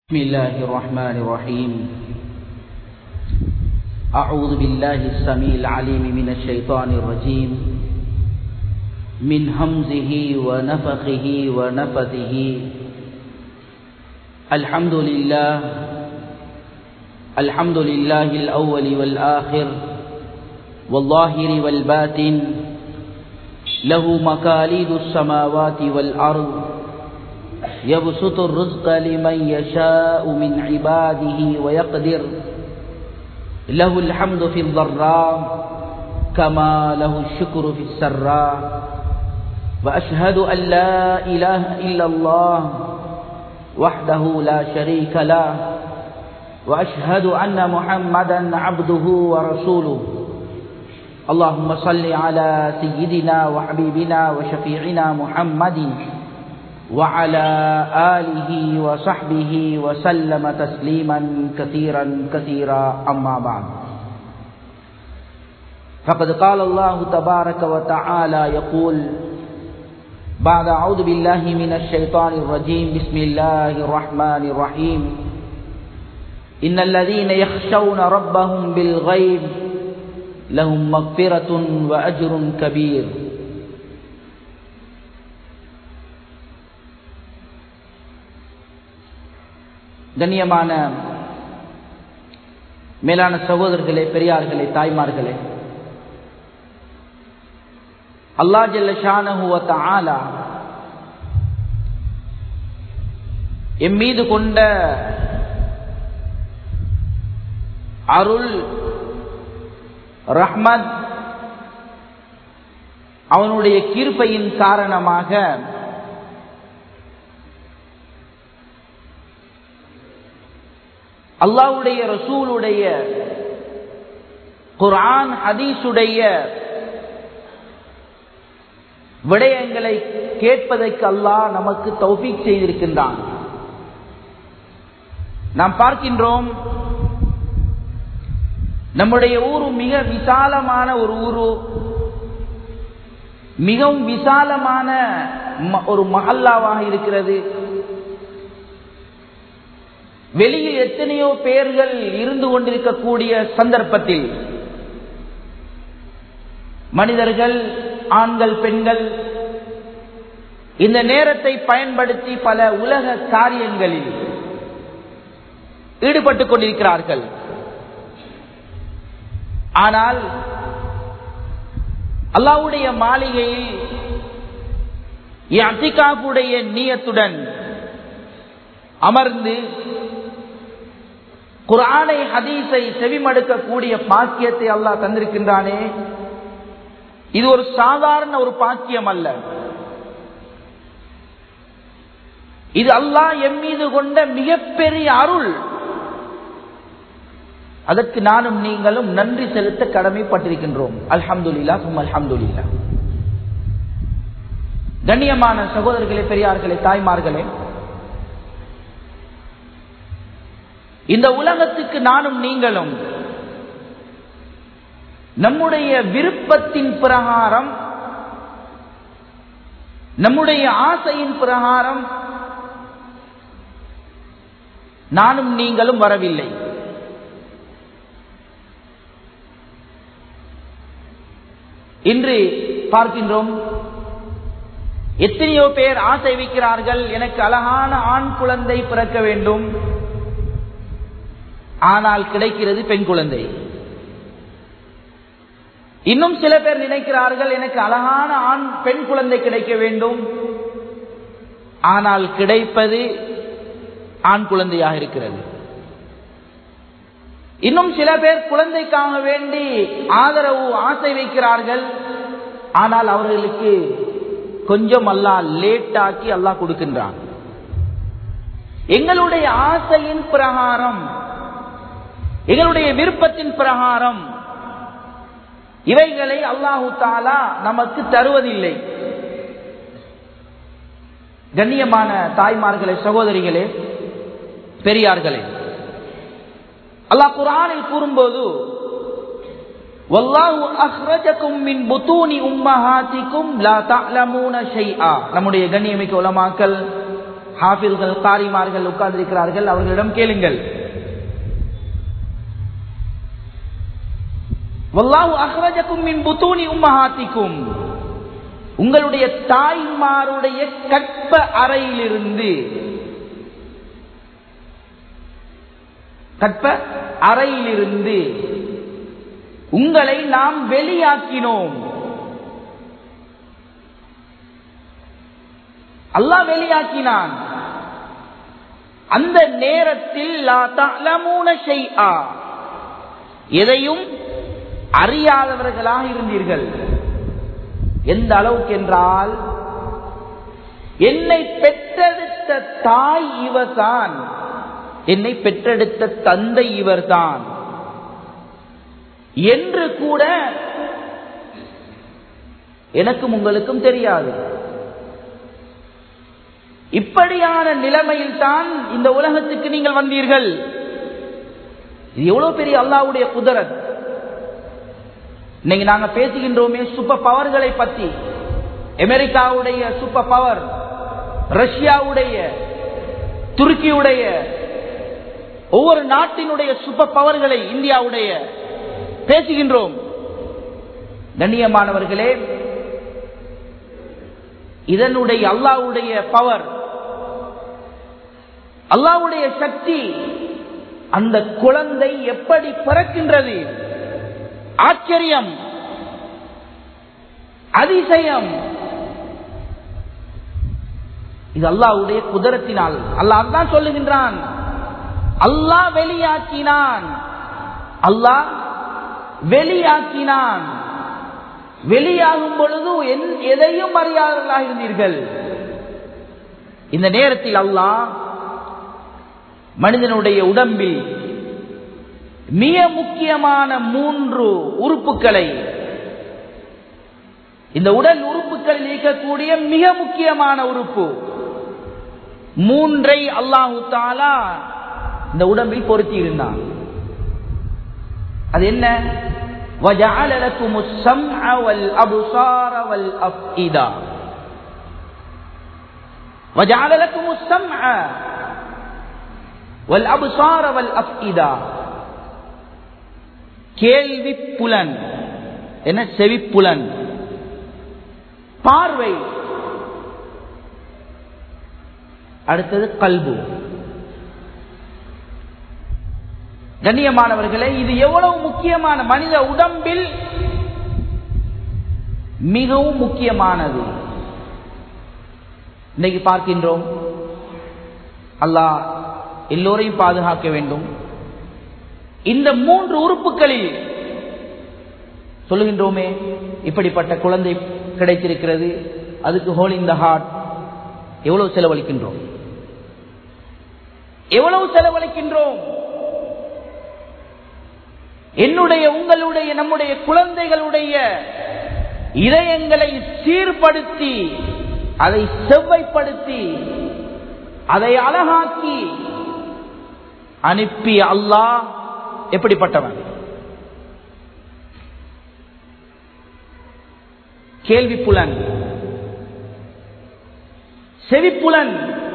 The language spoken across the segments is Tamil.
بسم الله الرحمن الرحيم أعوذ بالله السميع العليم من الشيطان الرجيم من همزه ونفخه ونفثه الحمد لله الحمد لله الأول والآخر والظاهر والباطن له مكاليد السماوات والأرض يبسط الرزق لمن يشاء من عباده ويقدر له الحمد في الضراء كما له الشكر في السراء وأشهد أن لا إله إلا الله وحده لا شريك له وأشهد أن محمدا عبده ورسوله اللهم صل على سيدنا وحبيبنا وشفيعنا محمد وعلى آله وصحبه وسلم تسليما كثيرا كثيرا أما بعد فقد قال الله تبارك وتعالى يقول بعد أعوذ بالله من الشيطان الرجيم بسم الله الرحمن الرحيم إن الذين يخشون ربهم بالغيب لهم مغفرة وأجر كبير கண்ணியமான மேலான சகோதரர்களே பெரியார்களே தாய்மார்களே அல்லா ஜல்ல ஷானஹுவத்த ஆலா எம் மீது கொண்ட அருள் ரஹ்மத் அவனுடைய கீர்ப்பையின் காரணமாக அல்லாவுடைய ரசூலுடைய குரான் ஹதீஸுடைய விடயங்களை கேட்பதற்கு அல்லாஹ் நமக்கு தௌஃபீக் செய்திருக்கின்றான் நாம் பார்க்கின்றோம் நம்முடைய ஊரு மிக விசாலமான ஒரு ஊரு மிகவும் விசாலமான ஒரு மஹல்லாவாக இருக்கிறது வெளியில் எத்தனையோ பேர்கள் இருந்து கொண்டிருக்கக்கூடிய சந்தர்ப்பத்தில் மனிதர்கள் ஆண்கள் பெண்கள் இந்த நேரத்தை பயன்படுத்தி பல உலக காரியங்களில் ஈடுபட்டுக் கொண்டிருக்கிறார்கள் ஆனால் அல்லாவுடைய மாளிகையில் அத்திகாவுடைய நீயத்துடன் அமர்ந்து குரானை ஹதீஸை செவிமடுக்கக்கூடிய பாக்கியத்தை அல்லாஹ் தந்திருக்கின்றானே இது ஒரு சாதாரண ஒரு பாக்கியம் அல்ல இது அல்லாஹ் எம் மீது கொண்ட மிகப்பெரிய அருள் அதற்கு நானும் நீங்களும் நன்றி செலுத்த கடமைப்பட்டிருக்கின்றோம் அல்ஹம்துல்லா சும் அல்ஹம்துல்லா கண்ணியமான சகோதரர்களே பெரியார்களே தாய்மார்களே இந்த உலகத்துக்கு நானும் நீங்களும் நம்முடைய விருப்பத்தின் பிரகாரம் நம்முடைய ஆசையின் பிரகாரம் நானும் நீங்களும் வரவில்லை இன்று பார்க்கின்றோம் எத்தனையோ பேர் ஆசை வைக்கிறார்கள் எனக்கு அழகான ஆண் குழந்தை பிறக்க வேண்டும் ஆனால் கிடைக்கிறது பெண் குழந்தை இன்னும் சில பேர் நினைக்கிறார்கள் எனக்கு அழகான ஆண் பெண் குழந்தை கிடைக்க வேண்டும் ஆனால் கிடைப்பது ஆண் குழந்தையாக இருக்கிறது இன்னும் சில பேர் குழந்தைக்காக வேண்டி ஆதரவு ஆசை வைக்கிறார்கள் ஆனால் அவர்களுக்கு கொஞ்சம் அல்லா லேட் ஆக்கி அல்லா கொடுக்கின்றான் எங்களுடைய ஆசையின் பிரகாரம் எங்களுடைய விருப்பத்தின் பிரகாரம் இவைகளை அல்லாஹு தாலா நமக்கு தருவதில்லை கண்ணியமான தாய்மார்களே சகோதரிகளே பெரியார்களே அல்லாஹ் குரானில் கூறும்போது வல்லாஹு அஹ்ரஜக்கும் மின் புத்தூனி உம்மஹாத்திக்கும் லா தஅலமூன ஷைஆ நம்முடைய கண்ணியமிக்க உலமாக்கள் ஹாஃபில்கள் காரிமார்கள் உட்கார்ந்திருக்கிறார்கள் அவர்களிடம் கேளுங்கள் வல்லாஹு அஹ்ரஜக்கும் மின் புத்தூனி உம்மஹாத்திக்கும் உங்களுடைய தாய்மாருடைய கற்ப அறையிலிருந்து கற்ப அறையிலிருந்து உங்களை நாம் வெளியாக்கினோம் அல்லாஹ் வெளியாக்கினான் அந்த நேரத்தில் லா தஅலமூன ஷைஆ எதையும் அறியாதவர்களாக இருந்தீர்கள் எந்த அளவுக்கு என்றால் என்னை பெற்றெடுத்த தாய் இவர்தான் என்னை பெற்றெடுத்த தந்தை இவர்தான் என்று கூட எனக்கும் உங்களுக்கும் தெரியாது இப்படியான நிலைமையில் தான் இந்த உலகத்துக்கு நீங்கள் வந்தீர்கள் இது எவ்வளவு பெரிய அல்லாவுடைய குதிரத் இன்னைக்கு நாங்க பேசுகின்றோமே சூப்பர் பவர்களை பத்தி அமெரிக்காவுடைய சூப்பர் பவர் ரஷ்யாவுடைய துருக்கியுடைய ஒவ்வொரு நாட்டினுடைய சூப்பர் பவர்களை இந்தியாவுடைய பேசுகின்றோம் கண்ணியமானவர்களே இதனுடைய அல்லாவுடைய பவர் அல்லாவுடைய சக்தி அந்த குழந்தை எப்படி பிறக்கின்றது ஆச்சரியம் அதிசயம் இது அல்லாவுடைய குதிரத்தினால் அல்லாஹ் தான் சொல்லுகின்றான் அல்லாஹ் வெளியாக்கினான் அல்லாஹ் வெளியாக்கினான் வெளியாகும் பொழுது எதையும் அறியாதவர்களாக இருந்தீர்கள் இந்த நேரத்தில் அல்லாஹ் மனிதனுடைய உடம்பில் மிக முக்கியமான மூன்று உறுப்புகளை இந்த உடல் உறுப்புகளில் இருக்கக்கூடிய மிக முக்கியமான உறுப்பு மூன்றை அல்லாஹு தாலா இந்த உடம்பில் பொருத்தி இருந்தான் அது என்ன وَجَعَلَ لَكُمُ السَّمْعَ وَالْأَبْصَارَ وَالْأَفْئِدَةَ وَجَعَلَ لَكُمُ السَّمْعَ وَالْأَبْصَارَ وَالْأَفْئِدَةَ கேள்வி புலன் என்ன செவிப்புலன் பார்வை அடுத்தது கல்பு கண்ணியமானவர்களே இது எவ்வளவு முக்கியமான மனித உடம்பில் மிகவும் முக்கியமானது இன்னைக்கு பார்க்கின்றோம் அல்லாஹ் எல்லோரையும் பாதுகாக்க வேண்டும் இந்த மூன்று உறுப்புகளில் சொல்லுகின்றோமே இப்படிப்பட்ட குழந்தை கிடைத்திருக்கிறது அதுக்கு ஹோல் இன் த ஹார்ட் எவ்வளவு செலவழிக்கின்றோம் எவ்வளவு செலவழிக்கின்றோம் என்னுடைய உங்களுடைய நம்முடைய குழந்தைகளுடைய இதயங்களை சீர்படுத்தி அதை செவ்வைப்படுத்தி அதை அழகாக்கி அனுப்பி அல்லாஹ் எப்படிப்பட்டவன் கேள்வி புலன் செவிப்புலன்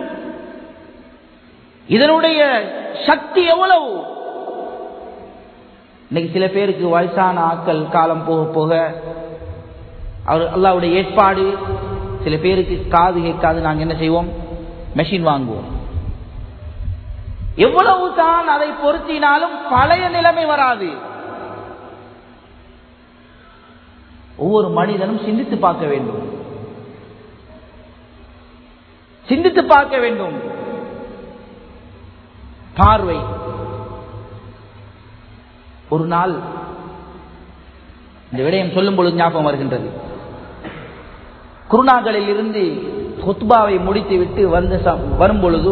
இதனுடைய சக்தி எவ்வளவு இன்னைக்கு சில பேருக்கு வயசான ஆட்கள் காலம் போக போக அவர் அல்லாவுடைய ஏற்பாடு சில பேருக்கு காது கேட்காது நாங்க என்ன செய்வோம் மெஷின் வாங்குவோம் எவ்வளவு தான் அதை பொருத்தினாலும் பழைய நிலைமை வராது ஒவ்வொரு மனிதனும் சிந்தித்து பார்க்க வேண்டும் சிந்தித்து பார்க்க வேண்டும் பார்வை ஒரு நாள் இந்த விடயம் சொல்லும் பொழுது ஞாபகம் வருகின்றது குருநாகளில் இருந்து ஹுத்பாவை முடித்து விட்டு வந்த வரும் பொழுது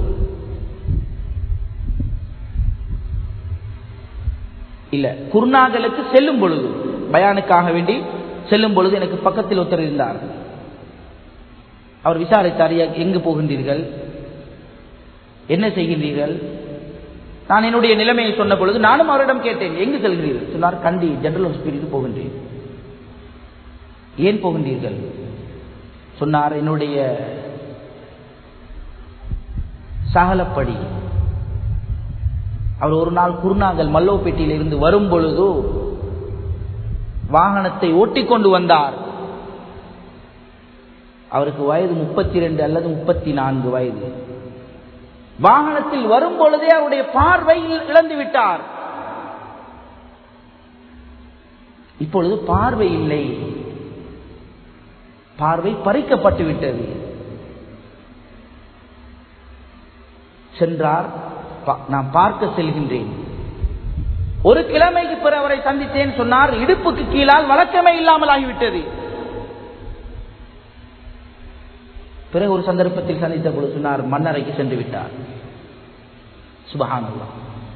இல்ல குருநாகளுக்கு செல்லும் பொழுது பயானுக்காக வேண்டி செல்லும் பொழுது எனக்கு பக்கத்தில் ஒருத்தர் இருந்தார் அவர் விசாரித்தார் எங்கு போகின்றீர்கள் என்ன செய்கின்றீர்கள் நான் என்னுடைய நிலைமையை சொன்ன பொழுது நானும் அவரிடம் கேட்டேன் எங்கு செல்கிறீர்கள் சொன்னார் கண்டி ஜெனரல் ஹாஸ்பிட்டலுக்கு போகின்றேன் ஏன் போகின்றீர்கள் சொன்னார் என்னுடைய சகலப்படி அவர் ஒரு நாள் குருநாகல் மல்லோப்பேட்டையில் இருந்து வரும் பொழுது வாகனத்தை ஓட்டிக்கொண்டு வந்தார் அவருக்கு வயது முப்பத்தி ரெண்டு அல்லது முப்பத்தி நான்கு வயது வாகனத்தில் வரும் பொழுதே அவருடைய பார்வை இழந்து விட்டார் இப்பொழுது பார்வை இல்லை பார்வை பறிக்கப்பட்டு விட்டது சென்றார் நான் பார்க்க செல்கின்றேன் ஒரு கிழமைக்கு பிறகு அவரை சந்தித்தேன் சொன்னார் இடுப்புக்கு கீழால் வழக்கமே இல்லாமல் ஆகிவிட்டது பிறகு ஒரு சந்தர்ப்பத்தில் சந்தித்த பொழுது சொன்னார் மன்னரைக்கு சென்று விட்டார் சுபகானல்லா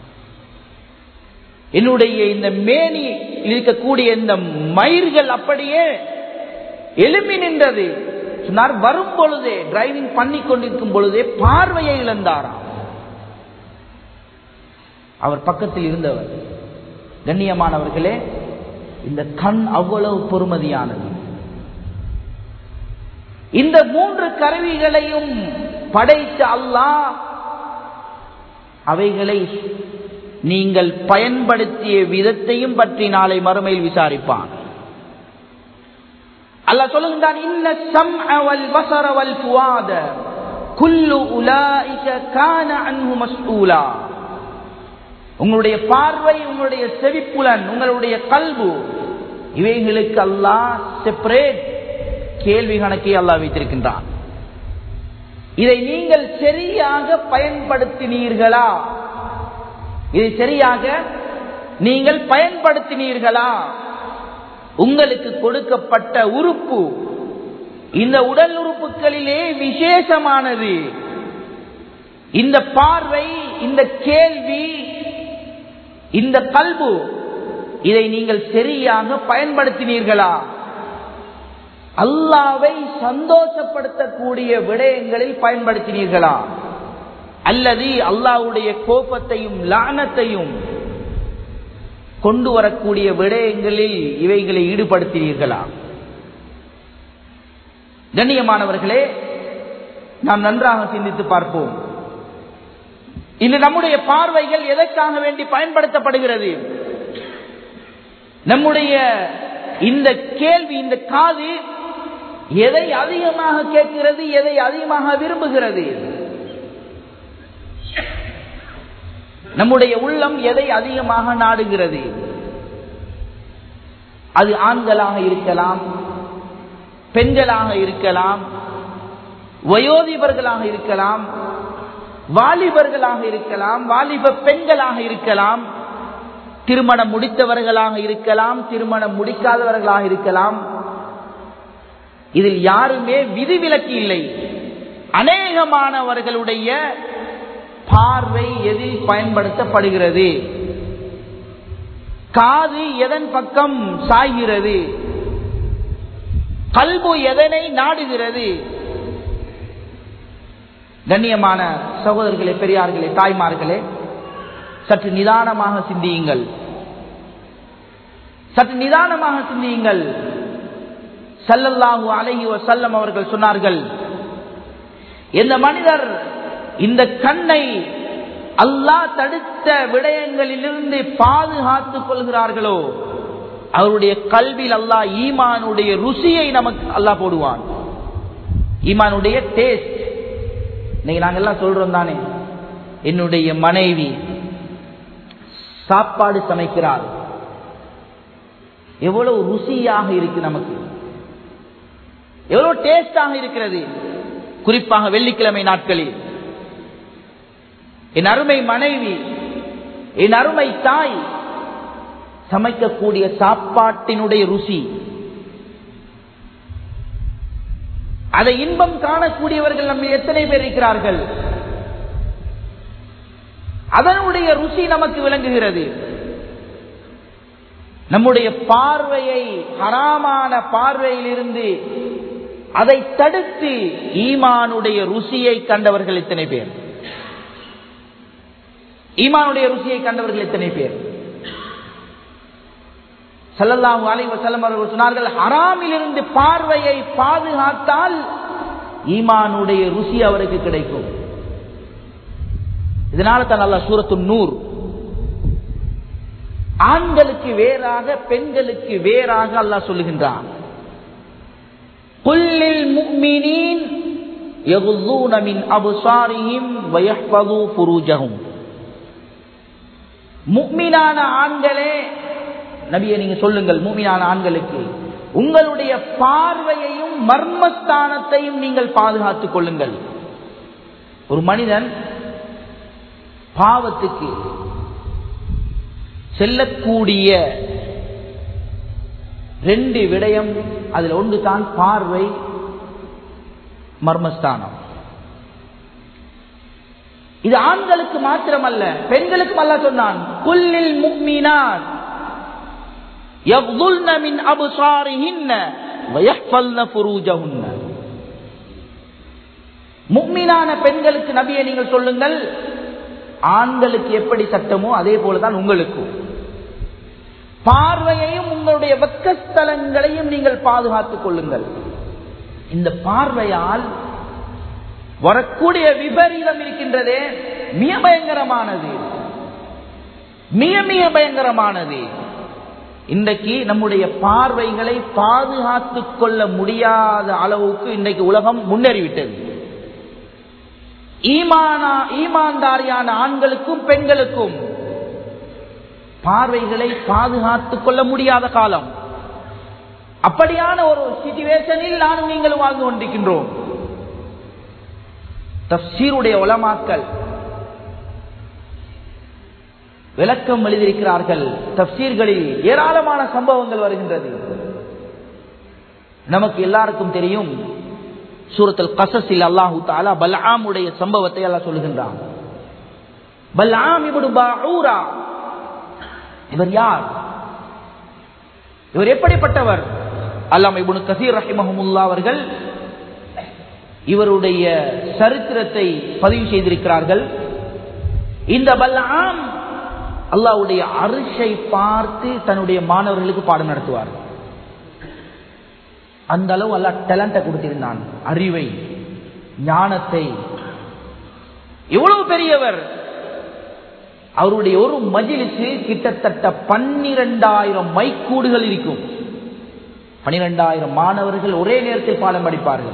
என்னுடைய இந்த மேனி இருக்கக்கூடிய இந்த மயிர்கள் அப்படியே எழுப்பி நின்றது சொன்னார் வரும் பொழுதே டிரைவிங் பண்ணி கொண்டிருக்கும் பொழுதே பார்வையை இழந்தாராம் அவர் பக்கத்தில் இருந்தவர் கண்ணியமானவர்களே இந்த கண் அவ்வளவு பொறுமதியானது இந்த மூன்று கருவிகளையும் படைத்த அல்லாஹ் அவைகளை நீங்கள் பயன்படுத்திய விதத்தையும் பற்றி நாளை மறுமையில் விசாரிப்பான் அல்ல சொல்லுகின்றான் இன்ன சம்அ வல் பஸர வல் ஃபுஆத குல்லு உலாயிக கான அன்ஹு மஸ்ஊலா உங்களுடைய பார்வை உங்களுடைய செவிப்புலன் உங்களுடைய கல்பு இவைகளுக்கு அல்லாஹ் செப்பரேட் கேள்வி கணக்கை அல்லாஹ் வைத்திருக்கின்றான் இதை நீங்கள் சரியாக பயன்படுத்தினீர்களா இதை சரியாக நீங்கள் பயன்படுத்தினீர்களா உங்களுக்கு கொடுக்கப்பட்ட உறுப்பு இந்த உடல் உறுப்புகளிலே விசேஷமானது இந்த பார்வை இந்த கேள்வி இந்த கல்பு இதை நீங்கள் சரியாக பயன்படுத்தினீர்களா அல்லாவை சந்தோஷப்படுத்தக்கூடிய விடயங்களில் பயன்படுத்தினீர்களா அல்லது அல்லாவுடைய கோபத்தையும் லானத்தையும் கொண்டு வரக்கூடிய விடயங்களில் இவைகளை ஈடுபடுத்தினீர்களா கண்ணியமானவர்களே நாம் நன்றாக சிந்தித்து பார்ப்போம் இன்று நம்முடைய பார்வைகள் எதற்காக வேண்டி பயன்படுத்தப்படுகிறது நம்முடைய இந்த கேள்வி இந்த காது எதை அதிகமாக கேட்கிறது எதை அதிகமாக விரும்புகிறது நம்முடைய உள்ளம் எதை அதிகமாக நாடுகிறது அது ஆண்களாக இருக்கலாம் பெண்களாக இருக்கலாம் வயோதிபர்களாக இருக்கலாம் வாலிபர்களாக இருக்கலாம் வாலிப பெண்களாக இருக்கலாம் திருமணம் முடித்தவர்களாக இருக்கலாம் திருமணம் முடிக்காதவர்களாக இருக்கலாம் இதில் யாருமே விதிவிலக்கு இல்லை அநேகமானவர்களுடைய பார்வை எதில் பயன்படுத்தப்படுகிறது காது எதன் பக்கம் சாய்கிறது கல்பு எதனை நாடுகிறது கண்ணியமான சகோதரர்களே பெரியார்களே தாய்மார்களே சற்று நிதானமாக சிந்தியுங்கள் சற்று நிதானமாக சிந்தியுங்கள் சல்லல்லாஹு அலைஹி வசல்லம் அவர்கள் சொன்னார்கள் எந்த மனிதர் இந்த கண்ணை அல்லாஹ் தடுத்த விடயங்களிலிருந்து பாதுகாத்துக் கொள்கிறார்களோ அவருடைய கல்வியில் அல்லாஹ் ஈமானுடைய ருசியை நமக்கு அல்லாஹ் போடுவான் ஈமானுடைய டேஸ்ட் இன்னைக்கு நாங்கெல்லாம் சொல்றோம் தானே என்னுடைய மனைவி சாப்பாடு சமைக்கிறார் எவ்வளவு ருசியாக இருக்கு நமக்கு எவ்வளவு டேஸ்டாக இருக்கிறது குறிப்பாக வெள்ளிக்கிழமை நாட்களில் என் அருமை மனைவி என் அருமை தாய் சமைக்கக்கூடிய சாப்பாட்டினுடைய ருசி அதை இன்பம் காணக்கூடியவர்கள் நம்ம எத்தனை பேர் இருக்கிறார்கள் அதனுடைய ருசி நமக்கு விளங்குகிறது நம்முடைய பார்வையை ஹராமான பார்வையிலிருந்து அதை தடுத்து ஈமானுடைய ருசியை கண்டவர்கள் எத்தனை பேர் ஈமானுடைய ருசியை கண்டவர்கள் எத்தனை பேர் சல்லல்லாஹு அலைஹி வஸல்லம் அவர்கள் சொன்னார்கள் ஹராமிலிருந்து பார்வையை பாதுகாத்தால் ஈமானுடைய ருசி அவருக்கு கிடைக்கும் இதனால தான் அல்லா சூரத்து நூறு ஆண்களுக்கு வேறாக பெண்களுக்கு வேறாக அல்லாஹ் சொல்லுகின்றான் குல்லில் முக்மினீன் يغضون من أبصارهم ويحفظوا فروجهم முக்மினான ஆண்களே நபியை நீங்க சொல்லுங்கள் மூமினான ஆண்களுக்கு உங்களுடைய பார்வையையும் மர்மஸ்தானத்தையும் நீங்கள் பாதுகாத்துக் கொள்ளுங்கள் ஒரு மனிதன் பாவத்துக்கு செல்லக்கூடிய ரெண்டு விடயம் அதில் ஒன்று தான் பார்வை மர்மஸ்தானம் இது ஆண்களுக்கு மாத்திரமல்ல பெண்களுக்கும் அல்ல சொன்னான் குல்லில் முக்மினான் يغضلن من أبصارهن ويحفظن فروجهن முக்மீனான பெண்களுக்கு நபியை நீங்கள் சொல்லுங்கள் ஆண்களுக்கு எப்படி சட்டமோ அதே போலதான் உங்களுக்கும் பார்வையையும் உங்களுடைய வெக்கஸ்தலங்களையும் நீங்கள் பாதுகாத்துக் கொள்ளுங்கள் இந்த பார்வையால் வரக்கூடிய விபரீதம் இருக்கின்றதே மிக பயங்கரமானது மிக மிக பயங்கரமானது இன்றைக்கு நம்முடைய பார்வைகளை பாதுகாத்துக் கொள்ள முடியாத அளவுக்கு இன்றைக்கு உலகம் முன்னேறிவிட்டது ஈமானா ஈமான்தாரியான ஆண்களுக்கும் பெண்களுக்கும் பார்வைகளை பாதுகாத்துக் கொள்ள முடியாத காலம் அப்படியான ஒரு சிச்சுவேஷனில் நானும் நீங்களும் வாழ்ந்து கொண்டிருக்கின்றோம் தப்சீருடைய உலமாக்கல் விளக்கம் எழுதியிருக்கிறார்கள் தப்சீர்களில் ஏராளமான சம்பவங்கள் வருகின்றது நமக்கு எல்லாருக்கும் தெரியும் சூரத்தில் கசஸில் அல்லாஹு தாலா பல்ஆமுடைய சம்பவத்தை எல்லாம் சொல்லுகின்றான் பல்ஆம் இப்னு பாஊரா இவர் யார் இவர் எப்படிப்பட்டவர் அல்லாம் இப்னு கசீர் ரஹிமஹமுல்லா அவர்கள் இவருடைய சரித்திரத்தை பதிவு செய்திருக்கிறார்கள் இந்த பல்ஆம் அல்லாவுடைய அரிசை பார்த்து தன்னுடைய மாணவர்களுக்கு பாடம் நடத்துவார் அந்த அளவு அல்லா டேலண்ட கொடுத்திருந்தான் அறிவை ஞானத்தை எவ்வளவு பெரியவர் அவருடைய ஒரு மஜிலிசு கிட்டத்தட்ட பன்னிரண்டாயிரம் மைக்கூடுகள் இருக்கும் பனிரெண்டாயிரம் மாணவர்கள் ஒரே நேரத்தில் பாடம் படிப்பார்கள்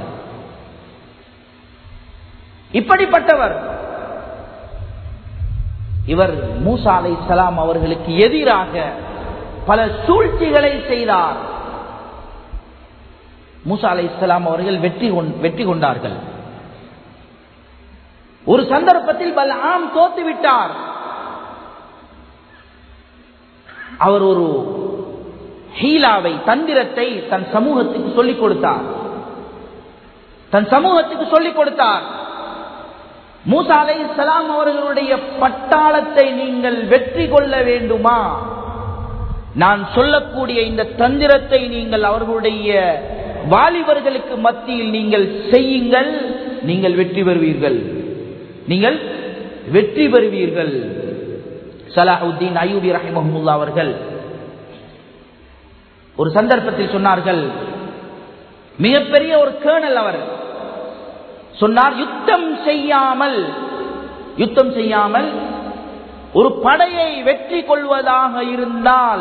இப்படிப்பட்டவர் இவர் மூசா அலை சலாம் அவர்களுக்கு எதிராக பல சூழ்ச்சிகளை செய்தார் மூசா அலை இஸ்லாம் அவர்கள் வெற்றி வெற்றி கொண்டார்கள் ஒரு சந்தர்ப்பத்தில் பல்ஆம் தோத்து விட்டார் அவர் ஒரு ஹீலாவை தந்திரத்தை தன் சமூகத்துக்கு சொல்லிக் கொடுத்தார் தன் சமூகத்துக்கு சொல்லிக் கொடுத்தார் மூசா அலை இஸ்லாம் அவர்களுடைய பட்டாளத்தை நீங்கள் வெற்றி கொள்ள வேண்டுமா நான் சொல்லக்கூடிய இந்த தந்திரத்தை நீங்கள் அவர்களுடைய வாலிபர்களுக்கு மத்தியில் நீங்கள் செய்யுங்கள் நீங்கள் வெற்றி பெறுவீர்கள் நீங்கள் வெற்றி பெறுவீர்கள் சலாஹுத்தீன் அயூபி ரஹிமஹமுல்லா அவர்கள் ஒரு சந்தர்ப்பத்தில் சொன்னார்கள் மிகப்பெரிய ஒரு கேர்னல் அவர் சொன்னார் யுத்தம் செய்யாமல் யுத்தம் செய்யாமல் ஒரு படையை வெற்றி கொள்வதாக இருந்தால்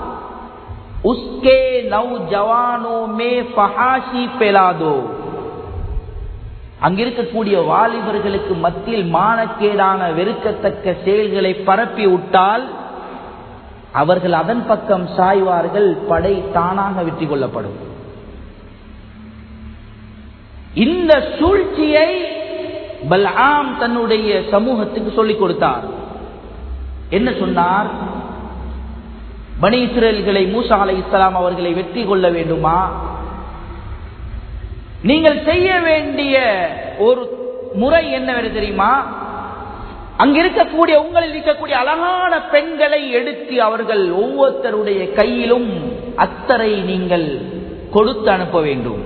உஸ்கே நவ் ஜவானோ மே பஹாஷி பெலாதோ அங்கிருக்கக்கூடிய வாலிபர்களுக்கு மத்தியில் மானக்கேடான வெறுக்கத்தக்க செயல்களை பரப்பி விட்டால் அவர்கள் அதன் பக்கம் சாய்வார்கள் படை தானாக வெற்றி கொள்ளப்படும் இந்த சூழ்ச்சியை பல்ஆம் தன்னுடைய சமூகத்துக்கு சொல்லிக் கொடுத்தார் என்ன சொன்னார் பனி இஸ்ரேல்களை மூசா அலை இஸ்லாம் அவர்களை வெற்றி கொள்ள வேண்டுமா நீங்கள் செய்ய வேண்டிய ஒரு முறை என்னவென்று தெரியுமா அங்க இருக்கக்கூடிய உங்களில் இருக்கக்கூடிய அழகான பெண்களை எடுத்து அவர்கள் ஒவ்வொருத்தருடைய கையிலும் அத்தரை நீங்கள் கொடுத்து அனுப்ப வேண்டும்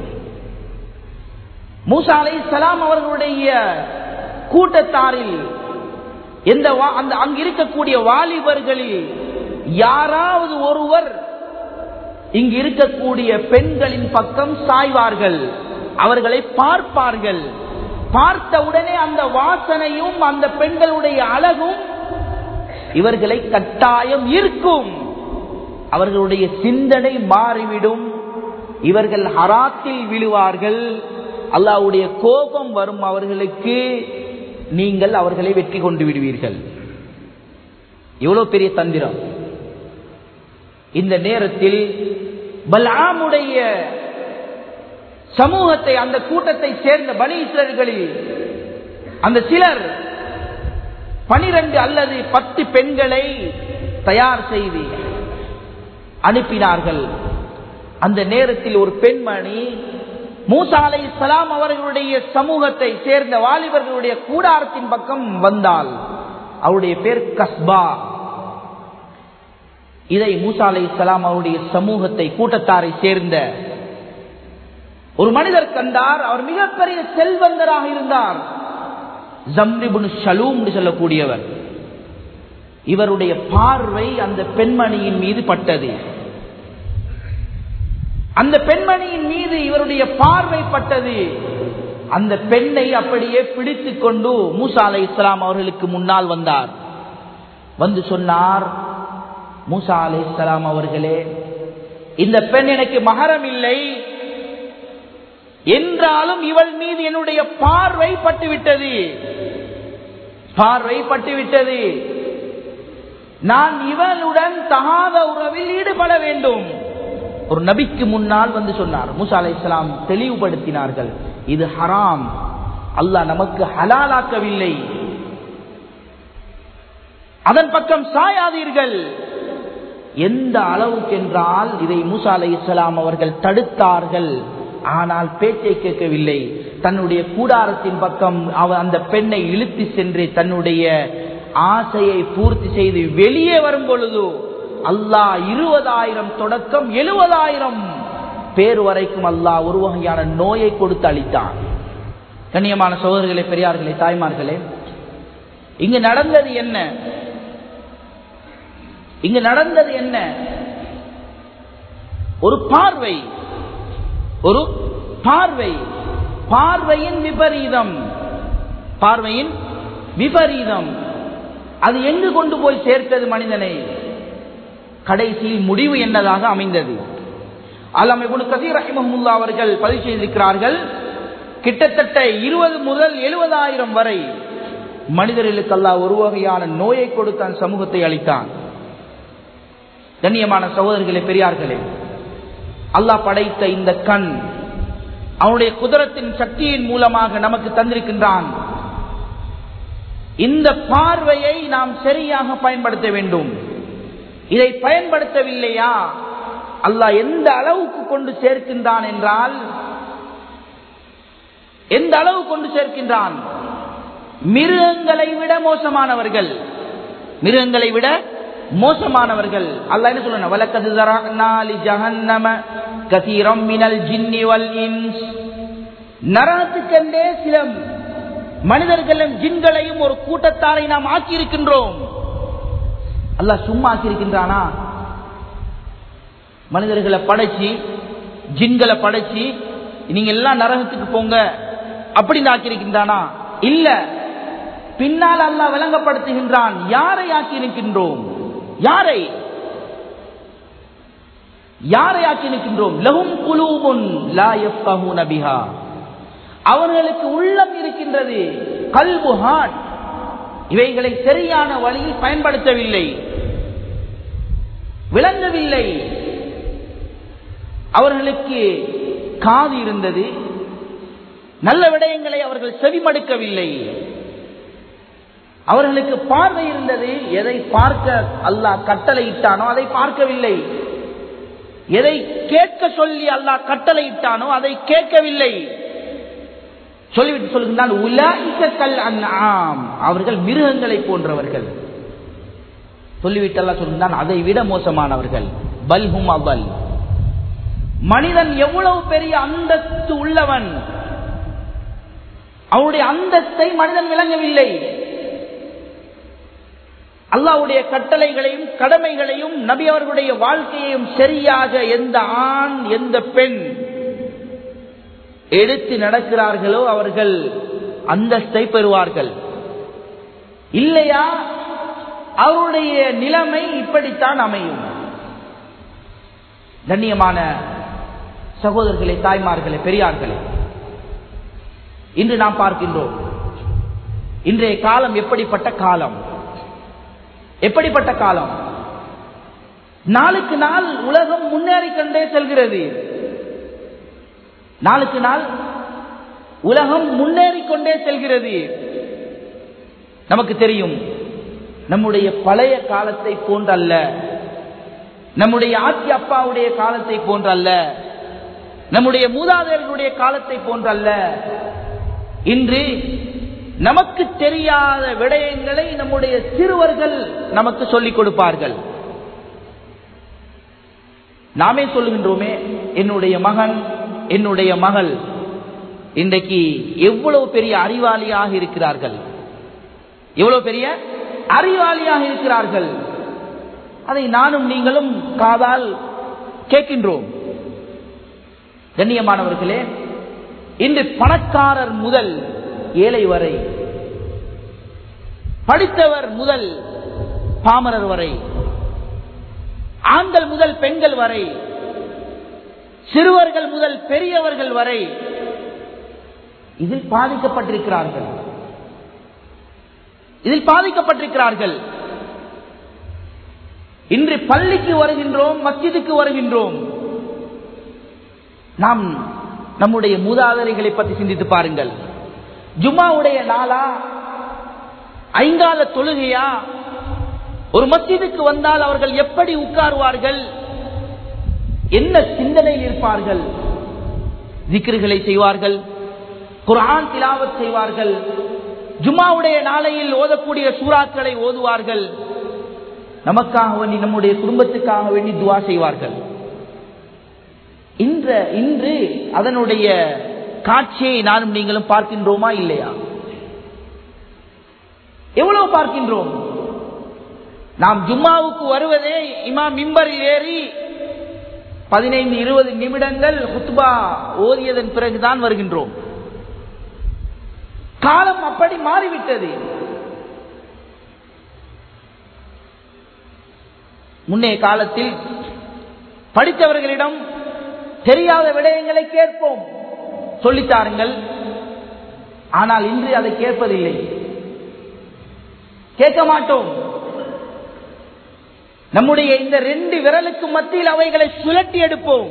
மூசா அலை சலாம் அவர்களுடைய கூட்டத்தாரில் எந்த அந்த அங்க இருக்கக்கூடிய வாலிபர்களில் யாராவது ஒருவர் இங்கு இருக்கக்கூடிய பெண்களின் பக்கம் சாய்வார்கள் அவர்களை பார்ப்பார்கள் பார்த்த உடனே அந்த வாசனையும் அந்த பெண்களுடைய அழகும் இவர்களை கட்டாயம் இருக்கும் அவர்களுடைய சிந்தனை மாறிவிடும் இவர்கள் ஹராத்தில் விழுவார்கள் அல்லாவுடைய கோபம் வரும் அவர்களுக்கு நீங்கள் அவர்களை வெற்றி கொண்டு விடுவீர்கள் எவ்வளவு பெரிய தந்திரம் இந்த நேரத்தில் பலாமுடைய சமூகத்தை அந்த கூட்டத்தை சேர்ந்த பனீஸ்வரர்களில் அந்த சிலர் பனிரெண்டு அல்லது பத்து பெண்களை தயார் செய்து அனுப்பினார்கள் அந்த நேரத்தில் ஒரு பெண்மணி மூசா அலை சலாம் அவர்களுடைய சமூகத்தை சேர்ந்த வாலிபர்களுடைய கூடாரத்தின் பக்கம் வந்தால் அவருடைய பேர் கஸ்பா இதை மூசா அலை சலாம் அவருடைய சமூகத்தை கூட்டத்தாரை சேர்ந்த ஒரு மனிதர் கண்டார் அவர் மிகப்பெரிய செல்வந்தராக இருந்தார் ஜம்ரிபுன் ஷலூம் சொல்லக்கூடியவர் இவருடைய பார்வை அந்த பெண்மணியின் மீது பட்டது அந்த பெண்மணியின் மீது இவருடைய பார்வை பட்டது அந்த பெண்ணை அப்படியே பிடித்துக் கொண்டு மூசா அலை இஸ்லாம் அவர்களுக்கு முன்னால் வந்தார் வந்து சொன்னார் மூசா அலை இஸ்லாம் அவர்களே இந்த பெண் எனக்கு மகரம் இல்லை என்றாலும் இவள் மீது என்னுடைய பார்வை பட்டுவிட்டது பார்வை பட்டுவிட்டது நான் இவளுடன் தகாத உறவில் ஈடுபட வேண்டும் ஒரு நபிக்கு முன்னால் வந்து சொன்னார் மூசா அலை இஸ்லாம் தெளிவுபடுத்தினார்கள் இது ஹராம் அல்லாஹ் நமக்கு ஹலாலாக்கவில்லை அதன் பக்கம் சாயாதீர்கள் எந்த அளவுக்கு என்றால் இதை மூசா அலை இஸ்லாம் அவர்கள் தடுத்தார்கள் ஆனால் பேச்சை கேட்கவில்லை தன்னுடைய கூடாரத்தின் பக்கம் அவர் அந்த பெண்ணை இழுத்து சென்று தன்னுடைய ஆசையை பூர்த்தி செய்து வெளியே வரும் பொழுது அல்லாஹ் இருபதாயிரம் தொடக்கம் எழுபதாயிரம் பேர் வரைக்கும் அல்லாஹ் ஒரு வகையான நோயை கொடுத்து அளித்தான் கண்ணியமான சோதர்களே பெரியார்களே தாய்மார்களே இங்கு நடந்தது என்ன இங்கு நடந்தது என்ன ஒரு பார்வை ஒரு பார்வை பார்வையின் விபரீதம் பார்வையின் விபரீதம் அது எங்கு கொண்டு போய் சேர்த்தது மனிதனை கடைசியில் முடிவு என்னதாக அமைந்தது அல்லாம இபுனு கதீர் ரஹிமஹமுல்லா அவர்கள் பதிவு செய்திருக்கிறார்கள் கிட்டத்தட்ட இருபது முதல் எழுபதாயிரம் வரை மனிதர்களுக்கு அல்லாஹ் ஒரு வகையான நோயை கொடுத்தான் சமூகத்தை அளித்தான் கண்ணியமான சகோதரர்களே பெரியார்களே அல்லாஹ் படைத்த இந்த கண் அவனுடைய குதிரத்தின் சக்தியின் மூலமாக நமக்கு தந்திருக்கின்றான் இந்த பார்வையை நாம் சரியாக பயன்படுத்த வேண்டும் இதை பயன்படுத்தவில்லையா அல்லாஹ் எந்த அளவுக்கு கொண்டு சேர்க்கின்றான் என்றால் எந்த அளவு கொண்டு சேர்க்கின்றான் மிருகங்களை விட மோசமானவர்கள் மிருகங்களை விட மோசமானவர்கள் அல்லாஹ் என்ன சொல்லணும் வலக்கது தரனாலி ஜஹன்னம கசீரம் மினல் ஜின்னி வல் இன்ஸ் நரகத்துக்கென்றே சில மனிதர்களும் ஜின்களையும் ஒரு கூட்டத்தாரை நாம் ஆக்கியிருக்கின்றோம் அல்லாஹ் சும்மா ஆக்கியிருக்கின்றானா மனிதர்களை படைச்சு ஜின்களை படைச்சு நீங்க எல்லாம் நரகத்துக்கு போங்க அப்படின்னு ஆக்கியிருக்கின்றானா இல்ல பின்னால் அல்லாஹ் விளங்கப்படுத்துகின்றான் யாரை ஆக்கியிருக்கின்றோம் யாரை யாரை ஆக்கியிருக்கின்றோம் லஹும் குலூபுன் லா யஃப்கஹூன பிஹா அவர்களுக்கு உள்ளம் இருக்கின்றது கல்பு ஹார்ட் இவைகளை சரியான வழியில் பயன்படுத்தவில்லை விளங்கவில்லை அவர்களுக்கு காது இருந்தது நல்ல விடயங்களை அவர்கள் செவிமடுக்கவில்லை அவர்களுக்கு பார்வை இருந்தது எதை பார்க்க அல்லாஹ் கட்டளையிட்டானோ அதை பார்க்கவில்லை எதை கேட்க சொல்லி அல்லாஹ் கட்டளையிட்டானோ அதை கேட்கவில்லை சொல்லிவிட்டு சொல்லுகின்றான் உலாய்க்கல் அன்ஆம் அவர்கள் மிருகங்களை போன்றவர்கள் சொல்லிவிட்டு அல்லாஹ் சொல்லுகின்றான் அதை விட மோசமானவர்கள் பல்ஹும் அவல் மனிதன் எவ்வளவு பெரிய அந்தஸ்து உள்ளவன் அவனுடைய அந்தஸ்தை மனிதன் விளங்கவில்லை அல்லாவுடைய கட்டளைகளையும் கடமைகளையும் நபி அவர்களுடைய வாழ்க்கையையும் சரியாக எந்த ஆண் எந்த பெண் எடுத்து நடக்கிறார்களோ அவர்கள் அந்தஸ்தை பெறுவார்கள் இல்லையா அவருடைய நிலைமை இப்படித்தான் அமையும் கண்ணியமான சகோதரர்களே தாய்மார்களே பெரியார்களே இன்று நாம் பார்க்கின்றோம் இன்றைய காலம் எப்படிப்பட்ட காலம் எப்படிப்பட்ட காலம் நாளுக்கு நாள் உலகம் முன்னேறி கொண்டே செல்கிறது நாளுக்கு நாள் உலகம் முன்னேறி கொண்டே செல்கிறது நமக்கு தெரியும் நம்முடைய பழைய காலத்தை போன்றல்ல நம்முடைய ஆட்சி அப்பாவுடைய காலத்தை போன்றல்ல நம்முடைய மூதாதையர்களுடைய காலத்தை போன்றல்ல இன்று நமக்கு தெரியாத விடயங்களை நம்முடைய சிறுவர்கள் நமக்கு சொல்லிக் கொடுப்பார்கள் நாமே சொல்லுகின்றோமே என்னுடைய மகன் என்னுடைய மகள் இன்றைக்கு எவ்வளவு பெரிய அறிவாளியாக இருக்கிறார்கள் எவ்வளவு பெரிய அறிவாளியாக இருக்கிறார்கள் அதை நானும் நீங்களும் காதால் கேட்கின்றோம் கண்ணியமானவர்களே இன்று பணக்காரர் முதல் ஏழை வரை படித்தவர் முதல் பாமரர் வரை ஆண்கள் முதல் பெண்கள் வரை சிறுவர்கள் முதல் பெரியவர்கள் வரை இதில் பாதிக்கப்பட்டிருக்கிறார்கள் இதில் பாதிக்கப்பட்டிருக்கிறார்கள் இன்று பள்ளிக்கு வருகின்றோம் மஸ்ஜிதுக்கு வருகின்றோம் நாம் நம்முடைய மூதாதைகளை பற்றி சிந்தித்து பாருங்கள் ஜும்மாவுடைய நாளா ஐங்கால தொழுகையா ஒரு மஸ்ஜிதுக்கு வந்தால் அவர்கள் எப்படி உட்காருவார்கள் என்ன சிந்தனையில் இருப்பார்கள் திக்ருகளை செய்வார்கள் குரான் திலாவத் செய்வார்கள் ஜும்மாவுடைய நாளையில் ஓதக்கூடிய சூறாக்களை ஓதுவார்கள் நமக்காக வேண்டி நம்முடைய குடும்பத்துக்காக வேண்டி துவா செய்வார்கள் இன்ற இன்று அதனுடைய காட்சியை நானும் நீங்களும் பார்க்கின்றோமா இல்லையா எவ்வளவு பார்க்கின்றோம் நாம் ஜும்மாவுக்கு வருவதே இமா மிம்பரில் ஏறி பதினைந்து இருபது நிமிடங்கள் ஹுத்பா ஓதியதன் பிறகுதான் வருகின்றோம் காலம் அப்படி மாறிவிட்டது முன்னைய காலத்தில் படித்தவர்களிடம் தெரியாத விடயங்களை கேட்போம் சொல்லித்தாருங்கள் ஆனால் இன்று அதை கேட்பதில்லை கேட்க மாட்டோம் நம்முடைய இந்த ரெண்டு விரலுக்கு மத்தியில் அவைகளை சுழட்டி எடுப்போம்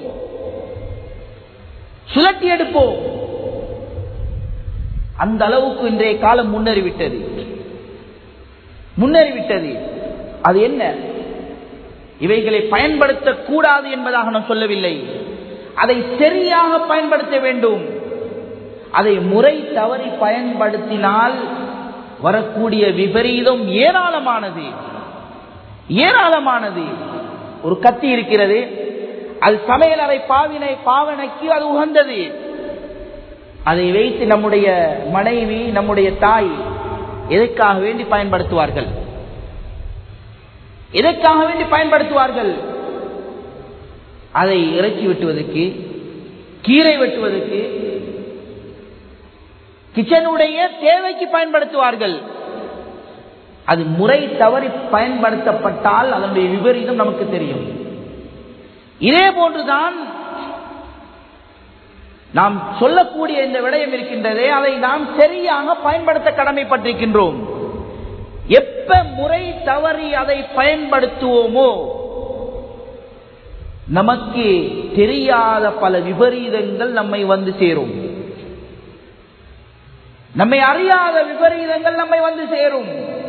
சுழட்டி எடுப்போம் அந்த அளவுக்கு இன்றைய காலம் முன்னேறிவிட்டது முன்னேறிவிட்டது அது என்ன இவைகளை பயன்படுத்தக்கூடாது என்பதாக நான் சொல்லவில்லை அதை சரியாக பயன்படுத்த வேண்டும் அதை முறை தவறி பயன்படுத்தினால் வரக்கூடிய விபரீதம் ஏராளமானது ஏராளமானது ஒரு கத்தி இருக்கிறது அது சமையலறை பாவினை பாவனைக்கு அது உகந்தது அதை வைத்து நம்முடைய மனைவி நம்முடைய தாய் எதற்காக வேண்டி பயன்படுத்துவார்கள் எதற்காக வேண்டி பயன்படுத்துவார்கள் அதை இறக்கி வெட்டுவதற்கு கீரை வெட்டுவதற்கு கிச்சனுடைய தேவைக்கு பயன்படுத்துவார்கள் அது முறை தவறி பயன்படுத்தப்பட்டால் அதனுடைய விபரீதம் நமக்கு தெரியும் இதே போன்றுதான் நாம் சொல்லக்கூடிய இந்த விடயம் இருக்கின்றதே அதை நாம் சரியாக பயன்படுத்த கடமைப்பட்டிருக்கின்றோம் எப்ப முறை தவறி அதை பயன்படுத்துவோமோ நமக்கு தெரியாத பல விபரீதங்கள் நம்மை வந்து சேரும் நம்மை அறியாத விபரீதங்கள் நம்மை வந்து சேரும்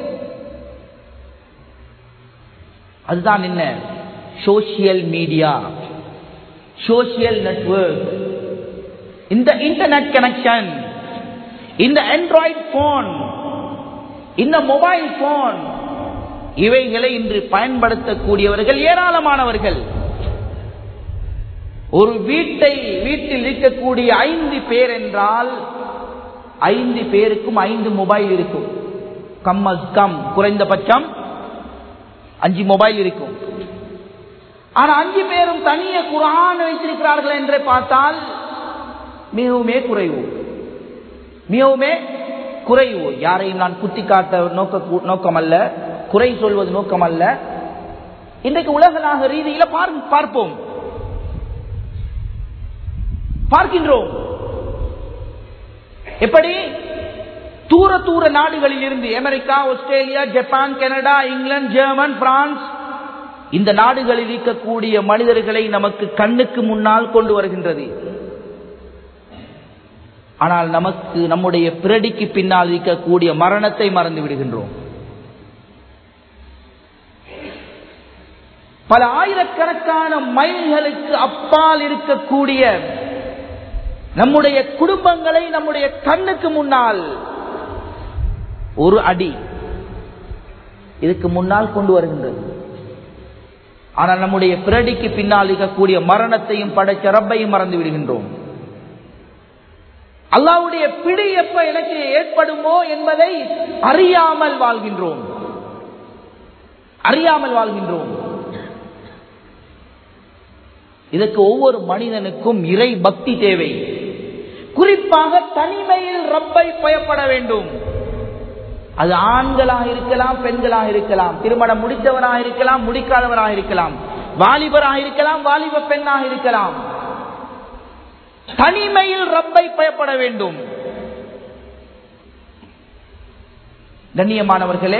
அதுதான் என்ன சோசியல் மீடியா சோசியல் நெட்வொர்க் இந்த இன்டர்நெட் கனெக்ஷன் இந்த ஆண்ட்ராய்டு போன் இந்த மொபைல் போன் இவைகளை இன்று பயன்படுத்தக்கூடியவர்கள் ஏராளமானவர்கள் ஒரு வீட்டை வீட்டில் இருக்கக்கூடிய ஐந்து பேர் என்றால் ஐந்து பேருக்கும் ஐந்து மொபைல் இருக்கும் கம் கம் குறைந்தபட்சம் அஞ்சு மொபைல் இருக்கும் ஆனா அஞ்சு பேரும் தனிய குரான் வைத்திருக்கிறார்கள் என்று பார்த்தால் மிகவுமே குறைவு மிகவுமே குறைவு யாரையும் நான் குத்தி காட்ட நோக்க நோக்கம் அல்ல குறை சொல்வது நோக்கம் அல்ல இன்றைக்கு உலகளாக ரீதியில பார்- பார்ப்போம் பார்க்கின்றோம் எப்படி தூர தூர நாடுகளில் இருந்து America Australia Japan Canada England German France இந்த நாடுகளில் இருக்கக்கூடிய மனிதர்களை நமக்கு கண்ணுக்கு முன்னால் கொண்டு வருகின்றது ஆனால் நமக்கு நம்முடைய பிரடிக்கு பின்னால் இருக்கக்கூடிய மரணத்தை மறந்து விடுகின்றோம் பல ஆயிரக்கணக்கான மைல்களுக்கு அப்பால் இருக்கக்கூடிய நம்முடைய குடும்பங்களை நம்முடைய கண்ணுக்கு முன்னால் ஒரு அடி இதுக்கு முன்னால் கொண்டு வருகின்றது ஆனால் நம்முடைய பிரடிக்கு பின்னால் இருக்கக்கூடிய மரணத்தையும் படைச்ச ரப்பையும் மறந்து விடுகின்றோம் அல்லாவுடைய பிடி எப்ப எனக்கு ஏற்படுமோ என்பதை அறியாமல் வாழ்கின்றோம் அறியாமல் வாழ்கின்றோம் இதற்கு ஒவ்வொரு மனிதனுக்கும் இறை பக்தி தேவை குறிப்பாக தனிமையில் ரப்பை பயப்பட வேண்டும் அது ஆண்களாக இருக்கலாம் பெண்களாக இருக்கலாம் திருமணம் முடித்தவராக இருக்கலாம் முடிக்காதவராக இருக்கலாம் வாலிபராக இருக்கலாம் வாலிப பெண்ணாக இருக்கலாம் தனிமையில் ரப்பை பயப்பட வேண்டும் கண்ணியமானவர்களே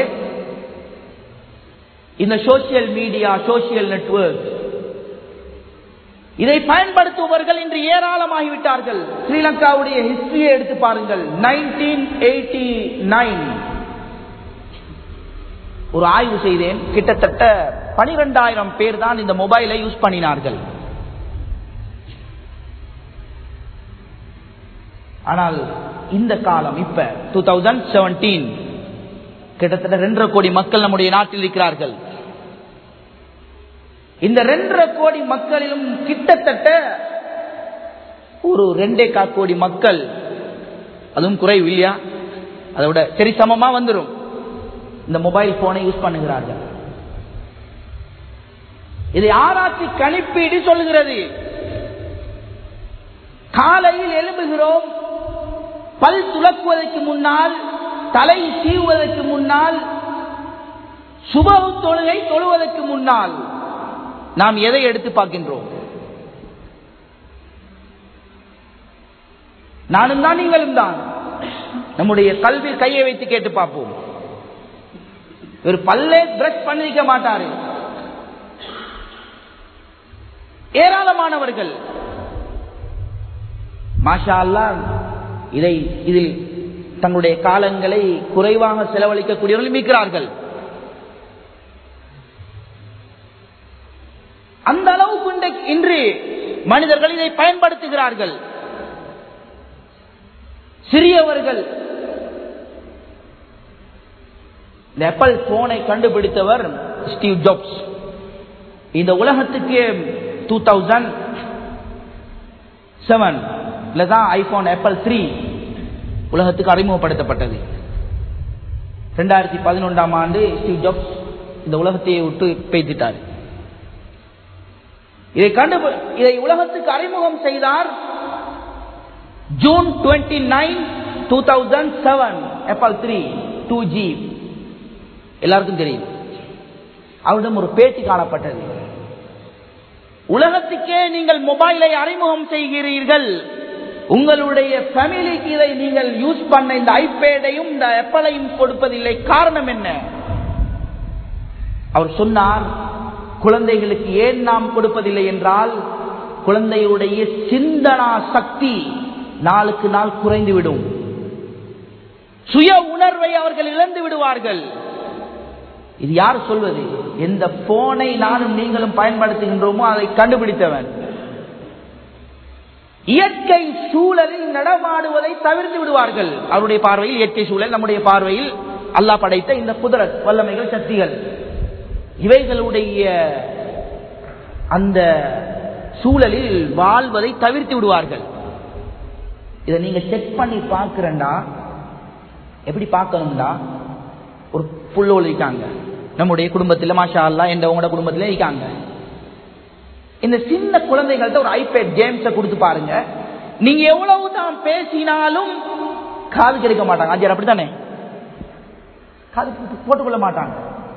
இந்த சோசியல் மீடியா சோசியல் நெட்வொர்க் இதை பயன்படுத்துபவர்கள் இன்று ஏராளமாகிவிட்டார்கள் ஸ்ரீலங்காவுடைய ஹிஸ்டரியை எடுத்து பாருங்கள் நைன்டீன் எயிட்டி நைன் ஒரு ஆய்வு செய்தேன் கிட்டத்தட்ட பனிரெண்டாயிரம் பேர் தான் இந்த மொபைலை யூஸ் பண்ணினார்கள் ஆனால் இந்த காலம் இப்ப டூ தௌசண்ட் செவன்டீன் கிட்டத்தட்ட ரெண்டரை கோடி மக்கள் நம்முடைய நாட்டில் இருக்கிறார்கள் இந்த ரெண்டரை கோடி மக்களிலும் கிட்டத்தட்ட ஒரு ரெண்டே கா கோடி மக்கள் அதுவும் குறைவு இல்லையா அதை விட சரி சமமா வந்துடும் இந்த மொபைல் போனை யூஸ் பண்ணுகிறார்கள் இதை ஆராய்ச்சி கணிப்பீடு சொல்லுகிறது காலையில் எழும்புகிறோம் பல் துலக்குவதற்கு முன்னால் தலை சீவுவதற்கு முன்னால் சுபகு தொழுகை தொழுவதற்கு முன்னால் நாம் எதை எடுத்து பார்க்கின்றோம் நானும் தான் நீங்களும் தான் நம்முடைய கல்வி கையை வைத்து கேட்டு பார்ப்போம் ஒரு பல்லே பிரஷ் பண்ணிக்க மாட்டாரு ஏராளமானவர்கள் மாஷா அல்லா இதை இதில் தங்களுடைய காலங்களை குறைவாக செலவழிக்கக்கூடியவர்கள் இருக்கிறார்கள் அந்த அளவுக்கு இன்றைக்கு- இன்று மனிதர்கள் இதை பயன்படுத்துகிறார்கள் சிறியவர்கள் இந்த ஆப்பிள் போனை கண்டுபிடித்தவர் ஸ்டீவ் ஜாப்ஸ் இந்த உலகத்துக்கு டூ தௌசண்ட் செவன் தான் ஐபோன் ஆப்பிள் த்ரீ உலகத்துக்கு அறிமுகப்படுத்தப்பட்டது ரெண்டாயிரத்தி பதினொன்றாம் ஆண்டு ஸ்டீவ் ஜாப்ஸ் இந்த உலகத்தையே விட்டு பெய்திட்டார் இதை கண்டு இதை உலகத்துக்கு அறிமுகம் செய்தார் June twenty nine two thousand seven Apple three two G எல்லாருக்கும் தெரியும் அவரிடம் ஒரு பேட்டி காணப்பட்டது உலகத்துக்கே நீங்கள் மொபைலை அறிமுகம் செய்கிறீர்கள் உங்களுடைய ஃபேமிலிக்கு இதை நீங்கள் யூஸ் பண்ண இந்த ஐபேடையும் இந்த எப்பலையும் கொடுப்பதில்லை காரணம் என்ன அவர் சொன்னார் குழந்தைகளுக்கு ஏன் நாம் கொடுப்பதில்லை என்றால் குழந்தையுடைய சிந்தனா சக்தி நாளுக்கு நாள் குறைந்துவிடும் சுய உணர்வை அவர்கள் இழந்து விடுவார்கள் இது யார் சொல்வது எந்த போனை நானும் நீங்களும் பயன்படுத்துகின்றோமோ அதை கண்டுபிடித்தவன் இயற்கை சூழலில் நடமாடுவதை தவிர்த்து விடுவார்கள் அவருடைய பார்வையில் இயற்கை சூழல் நம்முடைய பார்வையில் அல்லாஹ் படைத்த இந்த குதிரத் வல்லமைகள் சக்திகள் இவைகளுடைய அந்த சூழலில் வாழ்வதை தவிர்த்து விடுவார்கள் இதை நீங்க செக் பண்ணி பார்க்கிறேன்டா எப்படி பார்க்கணும்டா ஒரு புள்ளோல் இருக்காங்க நம்முடைய குடும்பத்தில் மாஷா அல்லா என்ற உங்களோட குடும்பத்தில் இருக்காங்க இந்த சின்ன குழந்தைகள்ட்ட ஒரு ஐபேட் கேம்ஸை கொடுத்து பாருங்க நீங்க எவ்வளவு தான் பேசினாலும் காது கிடைக்க மாட்டாங்க அஞ்சார் அப்படித்தானே காது போட்டுக்கொள்ள மாட்டாங்க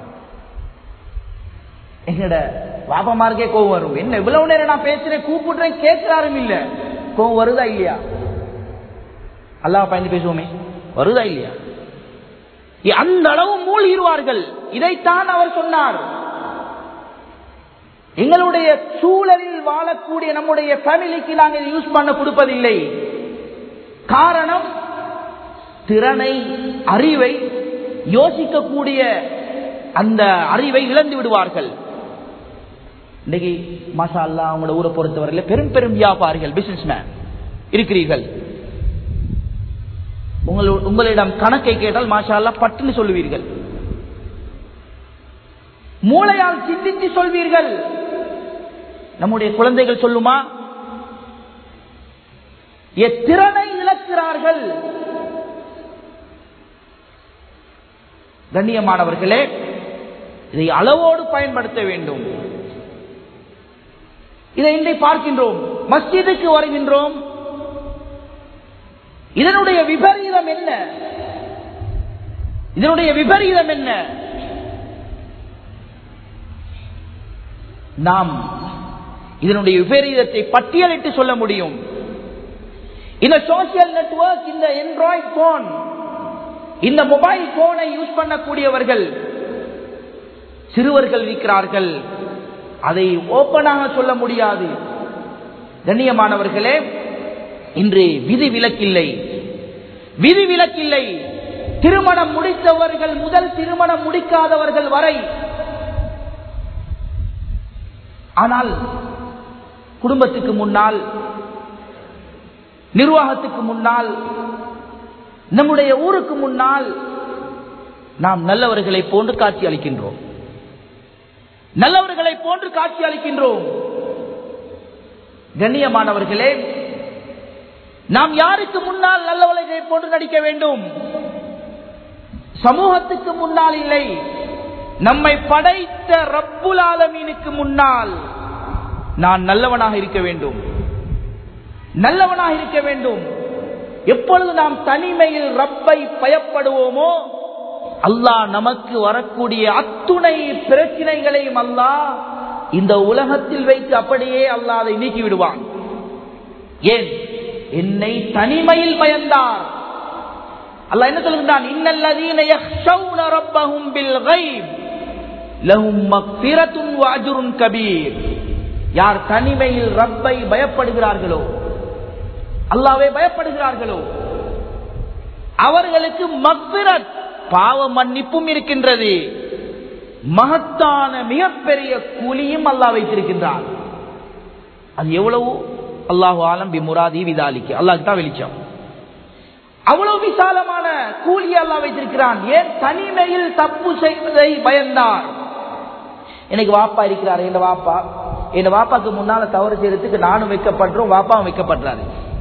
எங்கட பாப்பமாருக்கே கோவம் வரும் என்ன இவ்வளவு நேரம் நான் பேசுறேன் கூப்பிடுறேன் கேட்கிறாரும் இல்ல கோவம் வருதா இல்லையா அல்லாஹ் பயந்து பேசுவோமே வருதா இல்லையா அந்த அளவு மூழ்கிடுவார்கள் இதைத்தான் அவர் சொன்னார் எங்களுடைய சூழலில் வாழக்கூடிய நம்முடைய ஃபேமிலிக்கு நாங்கள் யூஸ் பண்ண கொடுப்பதில்லை காரணம் திறனை அறிவை யோசிக்கக்கூடிய அந்த அறிவை இழந்து விடுவார்கள் இன்னைக்கு மாஷா அல்லா அவங்களோட ஊரை பொறுத்தவரையில் பெரும் பெரும் வியாபாரிகள் பிசினஸ் மேன் இருக்கிறீர்கள் உங்களிடம் கணக்கை கேட்டால் மாஷா அல்லா பட்டுன்னு சொல்லுவீர்கள் மூளையால் சிந்தித்து சொல்வீர்கள் நம்முடைய குழந்தைகள் சொல்லுமா எத்திறனை இழக்கிறார்கள் கண்ணியமானவர்களே இதை அளவோடு பயன்படுத்த வேண்டும் இதை இன்றை பார்க்கின்றோம் மஸ்ஜிதுக்கு வருகின்றோம் இதனுடைய விபரீதம் என்ன இதனுடைய விபரீதம் என்ன நாம் இதனுடைய விபரீதத்தை பட்டியலிட்டு சொல்ல முடியும் இந்த சோசியல் நெட்வொர்க் இந்த ஆண்ட்ராய்ட் போன் இந்த மொபைல் போனை யூஸ் பண்ணக்கூடியவர்கள் சிறுவர்கள் இருக்கிறார்கள் அதை ஓப்பனாக சொல்ல முடியாது கண்ணியமானவர்களே இன்று விதி விலக்கில்லை விதி விலக்கில்லை திருமணம் முடித்தவர்கள் முதல் திருமணம் முடிக்காதவர்கள் வரை ஆனால் குடும்பத்துக்கு முன்னால் நிர்வாகத்துக்கு முன்னால் நம்முடைய ஊருக்கு முன்னால் நாம் நல்லவர்களை போன்று காட்சி அளிக்கின்றோம் நல்லவர்களை போன்று காட்சி அளிக்கின்றோம் கண்ணியமானவர்களே நாம் யாருக்கு முன்னால் நல்லவர்களை போன்று நடிக்க வேண்டும் சமூகத்துக்கு முன்னால் இல்லை நம்மை படைத்த ரப்புல் ஆலமீனுக்கு முன்னால் நான் நல்லவனாக இருக்க வேண்டும் நல்லவனாக இருக்க வேண்டும் எப்பொழுது நாம் தனிமையில் ரப்பை பயப்படுவோமோ அல்லாஹ் நமக்கு வரக்கூடிய அத்துணை பிரச்சனைகளையும் அல்லாஹ் இந்த உலகத்தில் வைத்து அப்படியே அல்லாஹ் அதை நீக்கி விடுவான் ஏன் என்னை தனிமையில் பயந்தார் அல்லாஹ் என்ன சொல்கின்றான் இன்னல்லதீன யக்ஷௌன ரப்பஹும் பில் கைப் லஹும் மக்ஃபிரத்துன் வ அஜ்ருன் கபீர் யார் தனிமையில் ரப்பை பயப்படுகிறார்களோ அல்லாவே பயப்படுகிறார்களோ அவர்களுக்கு மக்பிரத் பாவ மன்னிப்பும் இருக்கின்றது மகத்தான மிகப்பெரிய கூலியும் அல்லாஹ் வைத்திருக்கின்றார் அது எவ்வளவு அல்லாஹு ஆலம் பி முராதி விதாலிக்கு அல்லாஹ் தான் வெளிச்சம் அவ்வளவு விசாலமான கூலி அல்லாஹ் வைத்திருக்கிறான் ஏன் தனிமையில் தப்பு செய்வதை பயந்தார் எனக்கு வாப்பா இருக்கிறார் என் வாப்பா என் வாப்பாக்கு முன்னால தவறு செய்யறதுக்கு நானும் வைக்கப்படுறோம் வாப்பாவும் வைக்கப்படுறாரு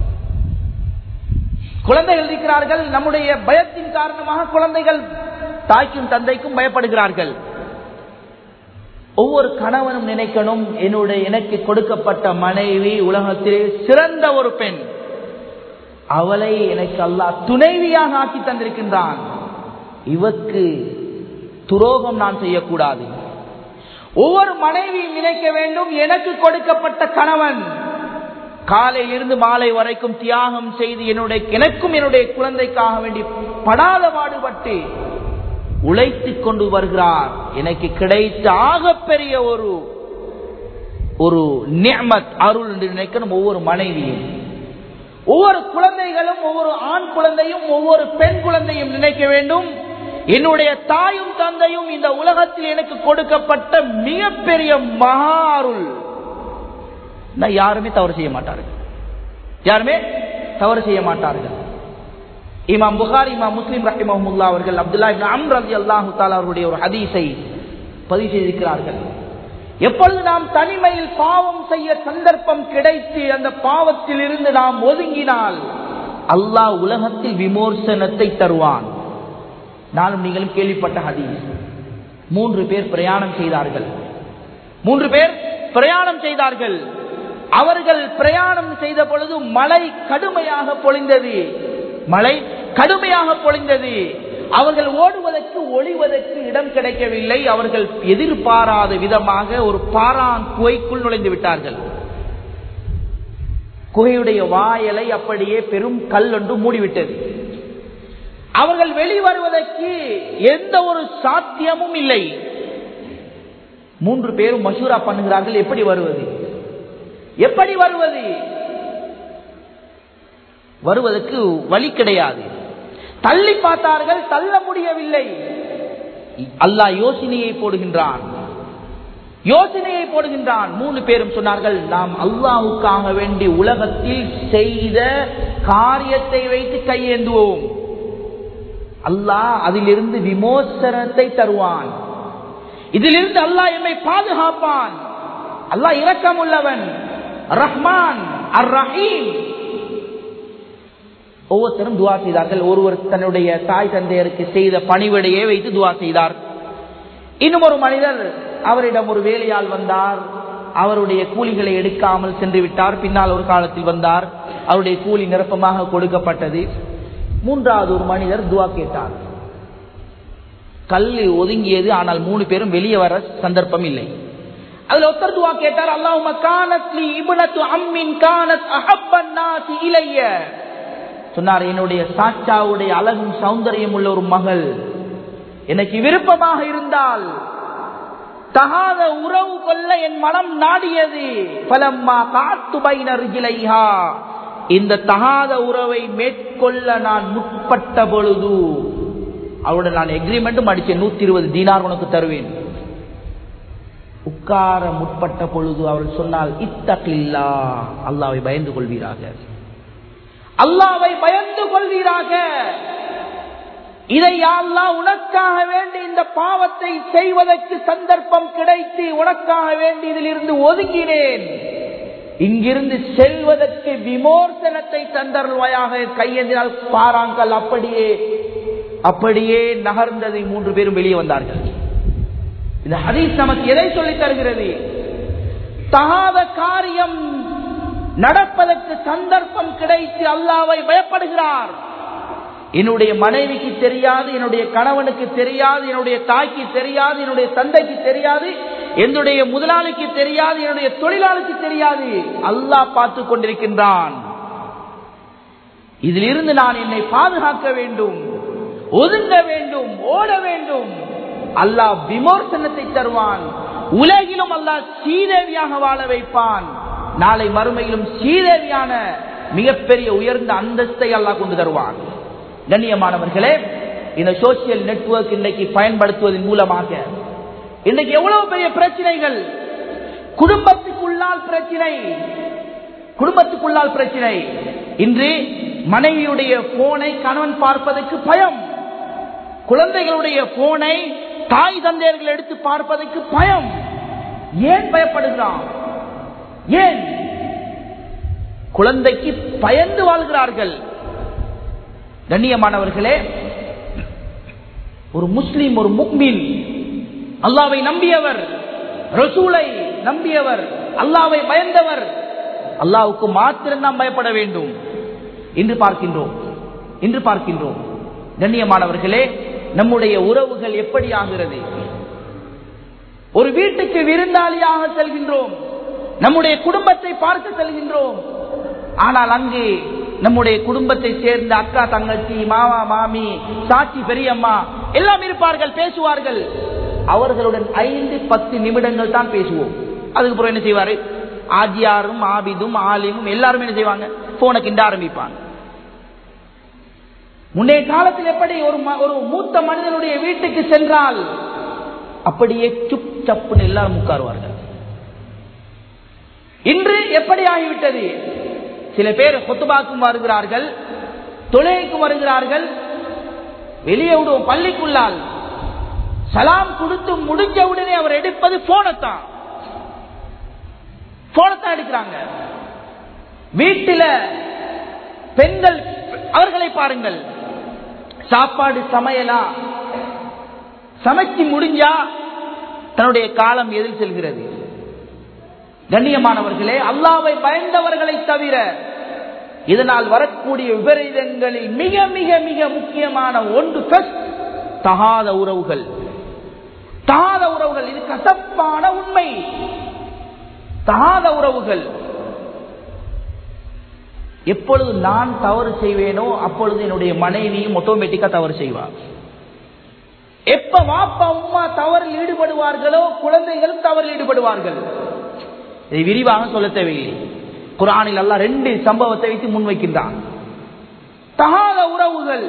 குழந்தைகள் இருக்கிறார்கள் நம்முடைய பயத்தின் காரணமாக குழந்தைகள் தாய்க்கும் தந்தைக்கும் பயப்படுகிறார்கள் ஒவ்வொரு கணவனும் நினைக்கணும் என்னுடைய எனக்கு கொடுக்கப்பட்ட மனைவி உலகத்திலே சிறந்த ஒரு பெண் அவளை எனக்கு அல்லாஹ் துணைவியாக ஆக்கி தந்திருக்கின்றான் இவக்கு துரோகம் நான் செய்யக்கூடாது ஒவ்வொரு மனைவியும் நினைக்க வேண்டும் எனக்கு கொடுக்கப்பட்ட கணவன் காலையிலிருந்து மாலை வரைக்கும் தியாகம் செய்து என்னுடைய எனக்கும் என்னுடைய குழந்தைக்காக வேண்டி படாத பாடுபட்டு உழைத்துக் கொண்டு வருகிறார் எனக்கு கிடைத்த ஆகப்பெரிய ஒரு ஒரு நியமத் அருள் என்று நினைக்கணும் ஒவ்வொரு மனைவியும் ஒவ்வொரு குழந்தைகளும் ஒவ்வொரு ஆண் குழந்தையும் ஒவ்வொரு பெண் குழந்தையும் நினைக்க வேண்டும் என்னுடைய தாயும் தந்தையும் இந்த உலகத்தில் எனக்கு கொடுக்கப்பட்ட மிகப்பெரிய மகா அருள் நான் யாருமே தவறு செய்ய மாட்டார்கள் யாருமே தவறு செய்ய மாட்டார்கள் இமாம் புகார் இமாம் முஸ்லிம் ரஹிமஹமுல்லா அவர்கள் அப்துல்லா இப்னு அம்ர் ரலி அல்லாஹு தாலா அவர்களுடைய ஒரு ஹதீஸை பதிவு செய்திருக்கிறார்கள் எப்பொழுது நாம் தனிமையில் பாவம் செய்ய சந்தர்ப்பம் கிடைத்து அந்த பாவத்தில் இருந்து நாம் ஒதுங்கினால் அல்லாஹ் உலகத்தில் விமோசனத்தை தருவான் நானும் நீங்களும் கேள்விப்பட்ட ஹதீஸ் மூன்று பேர் பிரயாணம் செய்தார்கள் மூன்று பேர் பிரயாணம் செய்தார்கள் அவர்கள் பிரயாணம் செய்த பொழுது மழை கடுமையாக பொழிந்தது மழை கடுமையாக பொழிந்தது அவர்கள் ஓடுவதற்கு ஒளிவதற்கு இடம் கிடைக்கவில்லை அவர்கள் எதிர்பாராத விதமாக ஒரு பாரான் குகைக்குள் நுழைந்து விட்டார்கள் குகையுடைய வாயலை அப்படியே பெரும் கல் ஒன்று மூடிவிட்டது அவர்கள் வெளிவருவதற்கு எந்த ஒரு சாத்தியமும் இல்லை மூன்று பேரும் மசூரா பண்ணுகிறார்கள் எப்படி வருவது எப்படி வருவது வருவதற்கு வழி கிடையாது தள்ளி பார்த்தார்கள் தள்ள முடியவில்லை அல்லாஹ் யோசனையை போடுகின்றான் யோசனையை போடுகின்றான் மூணு பேரும் சொன்னார்கள் நாம் அல்லாஹுக்காக வேண்டி உலகத்தில் செய்த காரியத்தை வைத்து கையேந்துவோம் அல்லாஹ் அதிலிருந்து விமோசனத்தை தருவான் இதிலிருந்து அல்லாஹ் எம்மை பாதுகாப்பான் அல்லாஹ் இரக்கம் உள்ளவன் ரஹ்மான் அர் ரஹீம் ஒவ்வொருத்தரும் துவா செய்தார்கள் ஒருவர் தன்னுடைய தாய் தந்தையருக்கு செய்த பணிவிடையை வைத்து துவா செய்தார் இன்னும் ஒரு மனிதர் அவரிடம் ஒரு வேலையால் வந்தார் அவருடைய கூலிகளை எடுக்காமல் சென்று விட்டார் பின்னால் ஒரு காலத்தில் வந்தார் அவருடைய கூலி நிரப்பமாக கொடுக்கப்பட்டது மூன்றாவது ஒரு மனிதர் துவா கேட்டார் கல்லு ஒதுங்கியது ஆனால் மூணு பேரும் வெளியே வர சந்தர்ப்பம் இல்லை அதுல ஒருத்தர் துவா கேட்டார் அல்லாஹ் கானத்லி இபுனத்து அம்மின் கானத் அஹப்பன் நாசி இலைய சொன்னார் என்னுடைய சாச்சாவுடைய அழகும் சௌந்தரியம் உள்ள ஒரு மகள் எனக்கு விருப்பமாக இருந்தால் தகாத உறவு கொள்ள என் மனம் நாடியது பலம்மா காத்து பைனர்கிளைஹா இந்த தகாத உறவை மேற்கொள்ள நான் முற்பட்ட பொழுது அவருடன் நான் எக்ரிமெண்ட்டும் அடிச்சேன் நூத்தி இருபது தீனார் உனக்கு தருவேன் உட்கார முற்பட்ட பொழுது அவள் சொன்னால் இத்தகில்லா அல்லாவை பயந்து கொள்வீராக அல்லாவை பயந்து கொள்வீராக இதை அல்லா உனக்காக வேண்டி இந்த பாவத்தை செய்வதற்கு சந்தர்ப்பம் கிடைத்து உனக்காக வேண்டி இதிலிருந்து ஒதுங்கினேன் இங்கிருந்து செல்வதற்கு விமோசனத்தை தந்தருவாயாக கையெந்தினால் பாராங்கள் அப்படியே அப்படியே நகர்ந்ததை மூன்று பேரும் வெளியே வந்தார்கள் இந்த ஹதீஸ் நமக்கு எதை சொல்லித் தருகிறது தகாத காரியம் நடப்பதற்கு சந்தர்ப்பம் கிடைத்து அல்லாவை பயப்படுகிறார் என்னுடைய மனைவிக்கு தெரியாது என்னுடைய கணவனுக்கு தெரியாது என்னுடைய தாய்க்கு தெரியாது என்னுடைய தந்தைக்கு தெரியாது என்னுடைய முதலாளிக்கு தெரியாது என்னுடைய தொழிலாளிக்கு தெரியாது அல்லாஹ் பார்த்து கொண்டிருக்கின்றான் இதிலிருந்து நான் என்னை பாதுகாக்க வேண்டும் ஒதுங்க வேண்டும் ஓட வேண்டும் அல்லாஹ் விமோசனத்தை தருவான் உலகிலும் அல்லாஹ் சீதேவியாக வாழ வைப்பான் நாளை மறுமையிலும் சீதேவியான மிகப்பெரிய உயர்ந்த அந்தஸ்தை அல்லாஹ் கொண்டு தருவான் கண்ணியமானவர்களே இந்த சோசியல் நெட்வொர்க் இன்னைக்கு பயன்படுத்துவதன் மூலமாக இன்னைக்கு எவ்வளவு பெரிய பிரச்சனைகள் குடும்பத்துக்குள்ளால் பிரச்சனை குடும்பத்துக்குள்ளால் பிரச்சனை இன்று மனைவியுடைய போனை கணவன் பார்ப்பதற்கு பயம் குழந்தைகளுடைய போனை தாய் தந்தையர்கள் எடுத்து பார்ப்பதற்கு பயம் ஏன் பயப்படுகிறான் ஏன் குழந்தைக்கு பயந்து வாழ்கிறார்கள் கண்ணியமானவர்களே ஒரு முஸ்லிம் ஒரு முக்மின் அல்லாவை நம்பியவர் ரசூலை நம்பியவர் அல்லாவை பயந்தவர் அல்லாவுக்கு மாத்திரம் நாம் பயப்பட வேண்டும் என்று பார்க்கின்றோம் என்று பார்க்கின்றோம் கண்ணியமானவர்களே நம்முடைய உறவுகள் எப்படி ஆகிறது ஒரு வீட்டுக்கு விருந்தாளியாக செல்கின்றோம் நம்முடைய குடும்பத்தை பார்க்க செல்கின்றோம் ஆனால் அங்கு நம்முடைய குடும்பத்தை சேர்ந்த அக்கா தங்கச்சி மாமா மாமி சாட்சி பெரியம்மா எல்லாம் இருப்பார்கள் பேசுவார்கள் அவர்களுடன் ஐந்து பத்து நிமிடங்கள் தான் பேசுவோம் அதுக்கப்புறம் என்ன செய்வாரு ஆஜியாரும் ஆபிதும் ஆலிமும் எல்லாரும் என்ன செய்வாங்க போனை கிண்ட ஆரம்பிப்பாங்க முன்னைய காலத்தில் எப்படி ஒரு ஒரு மூத்த மனிதனுடைய வீட்டுக்கு சென்றால் அப்படியே சுப் சப்புன்னு எல்லாரும் உட்காருவார்கள் இன்று எப்படி ஆகிவிட்டது சில பேர் கொத்துபாக்கும் வருகிறார்கள் தொழுகைக்கும் வருகிறார்கள் வெளியே விடுவோம் பள்ளிக்குள்ளால் சலாம் கொடுத்து முடிஞ்ச உடனே அவர் எடுப்பது போனத்தான் போனத்தான் எடுக்கிறாங்க வீட்டில பெண்கள் அவர்களை பாருங்கள் சாப்பாடு சமையலா சமைச்சு முடிஞ்சா தன்னுடைய காலம் எதில் செல்கிறது கண்ணியமானவர்களே அல்லாவை பயந்தவர்களை தவிர இதனால் வரக்கூடிய விபரீதங்களில் மிக மிக மிக முக்கியமான ஒன்று first, தகாத உறவுகள் தகாத உறவுகள் இது கசப்பான உண்மை தகாத உறவுகள் எப்பொழுது நான் தவறு செய்வேனோ அப்பொழுது என்னுடைய மனைவியும் ஆட்டோமேட்டிக்கா தவறு செய்வார் எப்ப வாப்பா அம்மா தவறில் ஈடுபடுவார்களோ குழந்தைகளும் தவறில் ஈடுபடுவார்கள் இதை விரிவாக சொல்ல தேவையில்லை குரானில் அல்லாஹ் ரெண்டு சம்பவத்தை வைத்து முன்வைக்கின்றான் தகாத உறவுகள்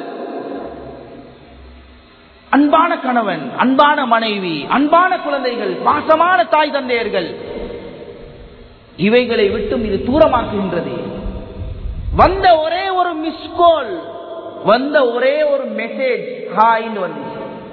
அன்பான கணவன் அன்பான மனைவி அன்பான குழந்தைகள் பாசமான தாய் தந்தையர்கள் இவைகளை விட்டும் இது தூரமாக்குகின்றது வந்த ஒரே ஒரு மிஸ்கோல் வந்த ஒரே ஒரு மெசேஜ் ஹாய்னு வந்துச்சு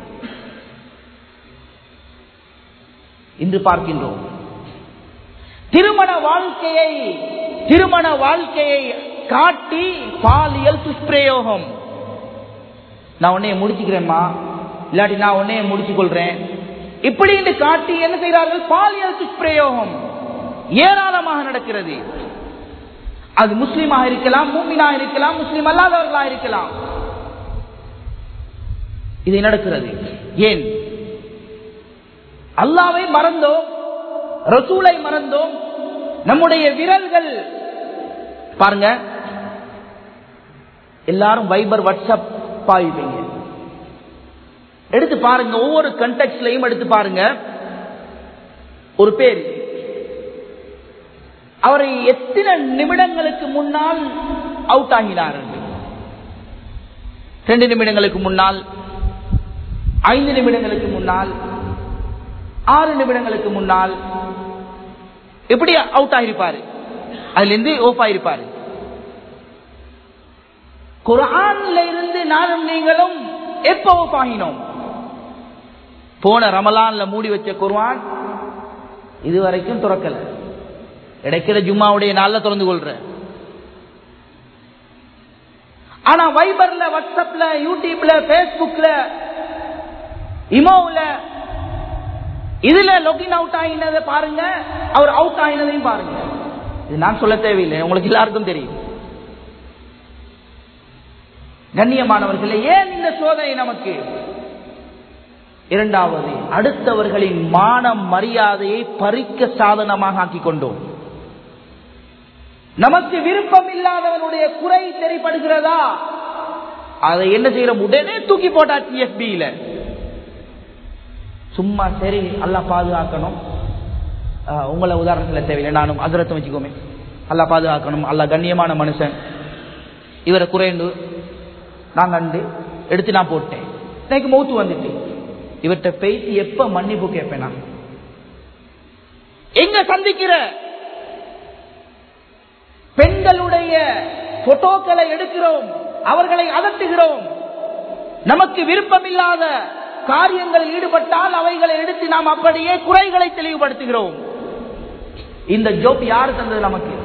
இன்று பார்க்கின்றோம் திருமண வாழ்க்கையை திருமண வாழ்க்கையை காட்டி பாலியல் துஷ்பிரயோகம் நான் உன்னைய முடிச்சுக்கிறேன்மா இல்லாட்டி நான் உன்னைய முடிச்சுக் கொள்றேன் இப்படி என்று காட்டி என்ன செய்கிறார்கள் பாலியல் துஷ்பிரயோகம் ஏராளமாக நடக்கிறது அது முஸ்லீமாக இருக்கலாம் மூமினாக இருக்கலாம் முஸ்லீம் அல்லாதவர்களாக இருக்கலாம் இது நடக்கிறது ஏன் அல்லாவை மறந்தோம் ரசூலை மறந்தோம் நம்முடைய விரல்கள் பாருங்க எல்லாரும் வைபர் வாட்ஸ்அப் பாய்வீங்க எடுத்து பாருங்க ஒவ்வொரு கண்டெக்ட்லயும் எடுத்து பாருங்க ஒரு பேர் அவரை எத்தனை நிமிடங்களுக்கு முன்னால் அவுட் ஆகினார் ரெண்டு நிமிடங்களுக்கு முன்னால் ஐந்து நிமிடங்களுக்கு முன்னால் ஆறு நிமிடங்களுக்கு முன்னால் எப்படி அவுட் ஆகிருப்பாரு அதுல இருந்து ஓஃப் ஆகிருப்பாரு குரான்ல இருந்து நானும் நீங்களும் எப்ப ஓஃப் ஆகினோம் போன ரமலான்ல மூடி வச்ச குர்ஆன் இதுவரைக்கும் துறக்கல கிடைக்கிற ஜும்மாவுடைய நாள்ல திறந்து கொள்ற ஆனா வைபர்ல வாட்ஸ்அப்ல யூடியூப்ல பேஸ்புக்ல இமோவுல இதுல லொகின் அவுட் ஆகினதை பாருங்க அவர் அவுட் ஆகினதையும் பாருங்க இது நான் சொல்ல தேவையில்லை உங்களுக்கு எல்லாருக்கும் தெரியும் கண்ணியமானவர்களே ஏன் இந்த சோதனை நமக்கு இரண்டாவது அடுத்தவர்களின் மான மரியாதையை பறிக்க சாதனமாக ஆக்கிக் கொண்டோம் நமக்கு விருப்பம் இல்லாதவனுடைய குறை தெரிப்படுகிறதா அதை என்ன செய்யறோம் உடனே தூக்கி போட்டாச்சு எஃபியில சும்மா சரி அல்லா பாதுகாக்கணும் ஆஹ் உங்களை உதாரணத்தில் தேவையில்லை நானும் அதிரத்தை வச்சுக்கோமே அல்லா பாதுகாக்கணும் அல்லா கண்ணியமான மனுஷன் இவரை குறைந்து நான் கண்டு எடுத்து நான் போட்டேன் எனக்கு மௌத்து வந்துட்டு இவர்கிட்ட பேசி எப்ப மன்னிப்பு கேட்பேன் நான் எங்க சந்திக்கிற பெண்களுடைய போட்டோக்களை எடுக்கிறோம் அவர்களை அதட்டுகிறோம் நமக்கு விருப்பமில்லாத காரியங்களில் ஈடுபட்டால் அவைகளை எடுத்து நாம் அப்படியே குறைகளை தெளிவுபடுத்துகிறோம் இந்த ஜோப் யார் தந்தது நமக்கு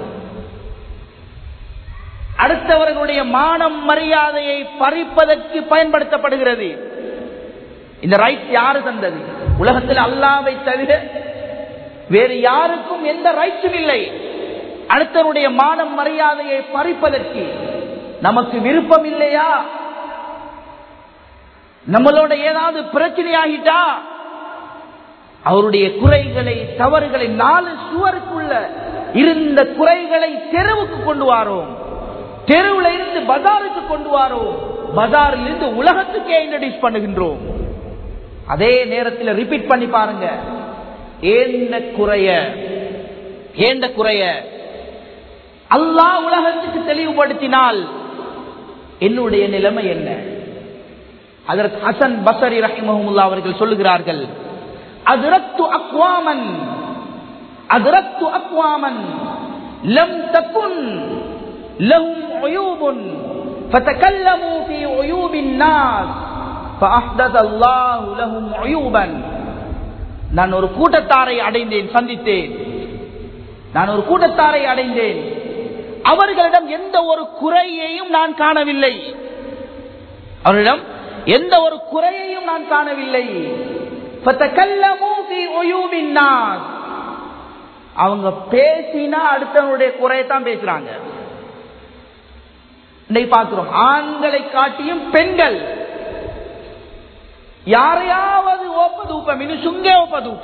அடுத்தவர்களுடைய மானம் மரியாதையை பறிப்பதற்கு பயன்படுத்தப்படுகிறது இந்த ரைட் யாரு தந்தது உலகத்தில் அல்லாவை தவிர வேறு யாருக்கும் எந்த ரைட்ஸும் இல்லை அடுத்தவருடைய மானம் மரியாதையை பறிப்பதற்கு நமக்கு விருப்பம் இல்லையா நம்மளோட ஏதாவது பிரச்சனை ஆகிட்டா அவருடைய குறைகளை தவறுகளை நாலு சுவருக்குள்ள இருந்த குறைகளை தெருவுக்கு கொண்டு வாரோம் தெருவுல இருந்து பஜாருக்கு கொண்டு வாரோம் பஜாரில் இருந்து உலகத்துக்கே இன்ட்ரடியூஸ் பண்ணுகின்றோம் அதே நேரத்தில் ரிப்பீட் பண்ணி பாருங்க ஏந்த குறைய ஏந்த குறைய அல்லாஹ் உலகத்துக்கு தெளிவுபடுத்தினால் என்னுடைய நிலைமை என்ன அதற்கு ஹசன் பசரி ரஹிமஹமுல்லா அவர்கள் சொல்லுகிறார்கள் அதிரத்து அக்வாமன் அதிரத்து அக்வாமன் லம் தக்குன் லஹும் உயூபுன் فتكلموا في عيوب الناس فأحدث الله لهم عيوبا நான் ஒரு கூட்டத்தாரை அடைந்தேன் சந்தித்தேன் நான் ஒரு கூட்டத்தாரை அடைந்தேன் அவர்களிடம் எந்த ஒரு குறையையும் நான் காணவில்லை அவர்களிடம் எந்த ஒரு குறையையும் நான் காணவில்லை அவங்க பேசினா அடுத்தவனுடைய குறையத்தான் பேசுறாங்க இன்னைக்கு பார்க்கிறோம் ஆண்களை காட்டியும் பெண்கள் யாரையாவது ஓப்பதூப்ப மினு சுங்கே ஓப்பதூப்ப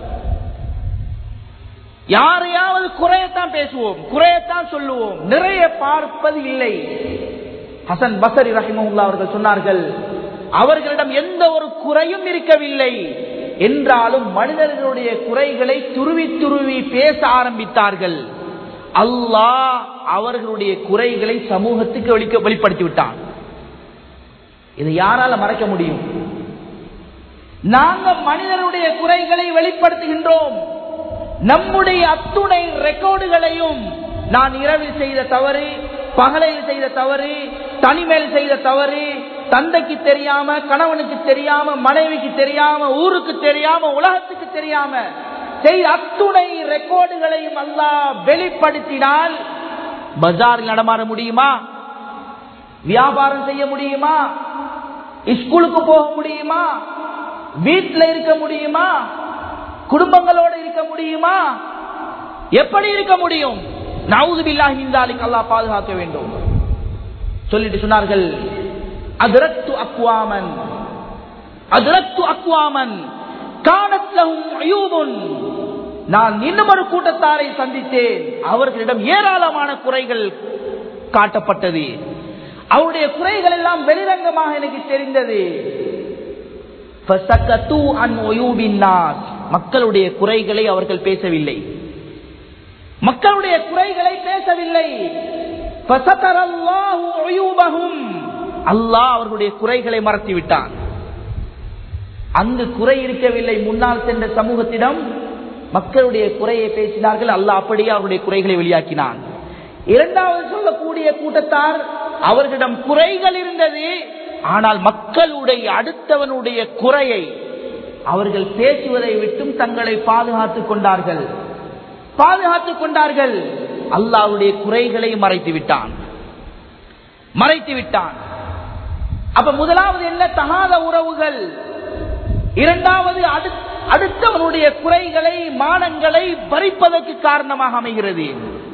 யாரையாவது குறையத்தான் பேசுவோம் குறையத்தான் சொல்லுவோம் நிறைய பார்ப்பது இல்லை ஹசன் பசரி ரஹிமஹுல்லா அவர்கள் சொன்னார்கள் அவர்களிடம் எந்த ஒரு குறையும் இருக்கவில்லை என்றாலும் மனிதர்களுடைய குறைகளை துருவி துருவி பேச ஆரம்பித்தார்கள் அல்லாஹ் அவர்களுடைய குறைகளை சமூகத்துக்கு வெளிக்க வெளிப்படுத்தி விட்டான் இதை யாரால மறைக்க முடியும் நாங்கள் மனிதனுடைய குறைகளை வெளிப்படுத்துகின்றோம் நம்முடைய அத்துணை ரெக்கார்டுகளையும் நான் இரவில் செய்த தவறு பகலையில் செய்த தவறு தனிமேல் செய்த தவறு தந்தைக்கு தெரியாம கணவனுக்கு தெரியாம மனைவிக்கு தெரியாம ஊருக்கு தெரியாம உலகத்துக்கு தெரியாம செய்த அத்துணை ரெக்கார்டுகளையும் அல்லாஹ் வெளிப்படுத்தினால் பஜாரில் நடமாட முடியுமா வியாபாரம் செய்ய முடியுமா ஸ்கூலுக்கு போக முடியுமா வீட்டில் இருக்க முடியுமா குடும்பங்களோடு இருக்க முடியுமா எப்படி இருக்க முடியும் நவுது பில்லாஹி இந்தாலிக் அல்லாஹ் பாதுகாக்க வேண்டும் சொல்லிட்டு சொன்னார்கள் அதிரத்து அக்வாமன் அதிரத்து அக்வாமன் காணத்லகும் அயூபுன் நான் இன்னும் ஒரு கூட்டத்தாரை சந்தித்தேன் அவர்களிடம் ஏராளமான குறைகள் காட்டப்பட்டது அவருடைய குறைகள் எல்லாம் வெளிரங்கமாக எனக்கு தெரிந்தது فَسَكَتُوا عَنْ عُيُوبِ النَّاسِ. மக்களுடைய குறைகளை அவர்கள் பேசவில்லை மக்களுடைய குறைகளை பேசவில்லை فَسَتَرَ اللَّهُ عُيُوبَهُمْ. அல்லாஹ் அவர்களுடைய குறைகளை மறைத்து விட்டான் அங்கு குறை இருக்கவில்லை முன்னால் சென்ற சமூகத்திடம் மக்களுடைய குறையை பேசினார்கள் அல்லாஹ் அப்படியே அவருடைய குறைகளை வெளியாக்கினான் இரண்டாவது சொல்லக்கூடிய கூட்டத்தார் அவர்களிடம் குறைகள் இருந்தது ஆனால் மக்களுடைய அடுத்தவனுடைய குறையை அவர்கள் பேசுவதை விட்டும் தங்களை பாதுகாத்துக் கொண்டார்கள் பாதுகாத்துக் கொண்டார்கள் அல்லாவுடைய குறைகளை மறைத்து விட்டான் மறைத்து விட்டான் அப்ப முதலாவது என்ன தகாத உறவுகள் இரண்டாவது அடுத்- அடுத்தவனுடைய குறைகளை மானங்களை பறிப்பதற்கு காரணமாக அமைகிறது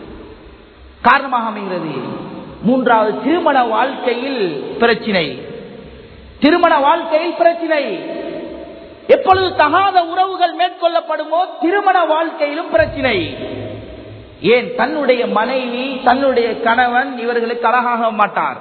காரணமாக அமைகிறது மூன்றாவது திருமண வாழ்க்கையில் பிரச்சினை திருமண வாழ்க்கையில் பிரச்சினை எப்பொழுது தகாத உறவுகள் மேற்கொள்ளப்படுமோ திருமண வாழ்க்கையிலும் பிரச்சினை ஏன் தன்னுடைய மனைவி தன்னுடைய கணவன் இவர்களுக்கு அழகாக மாட்டார்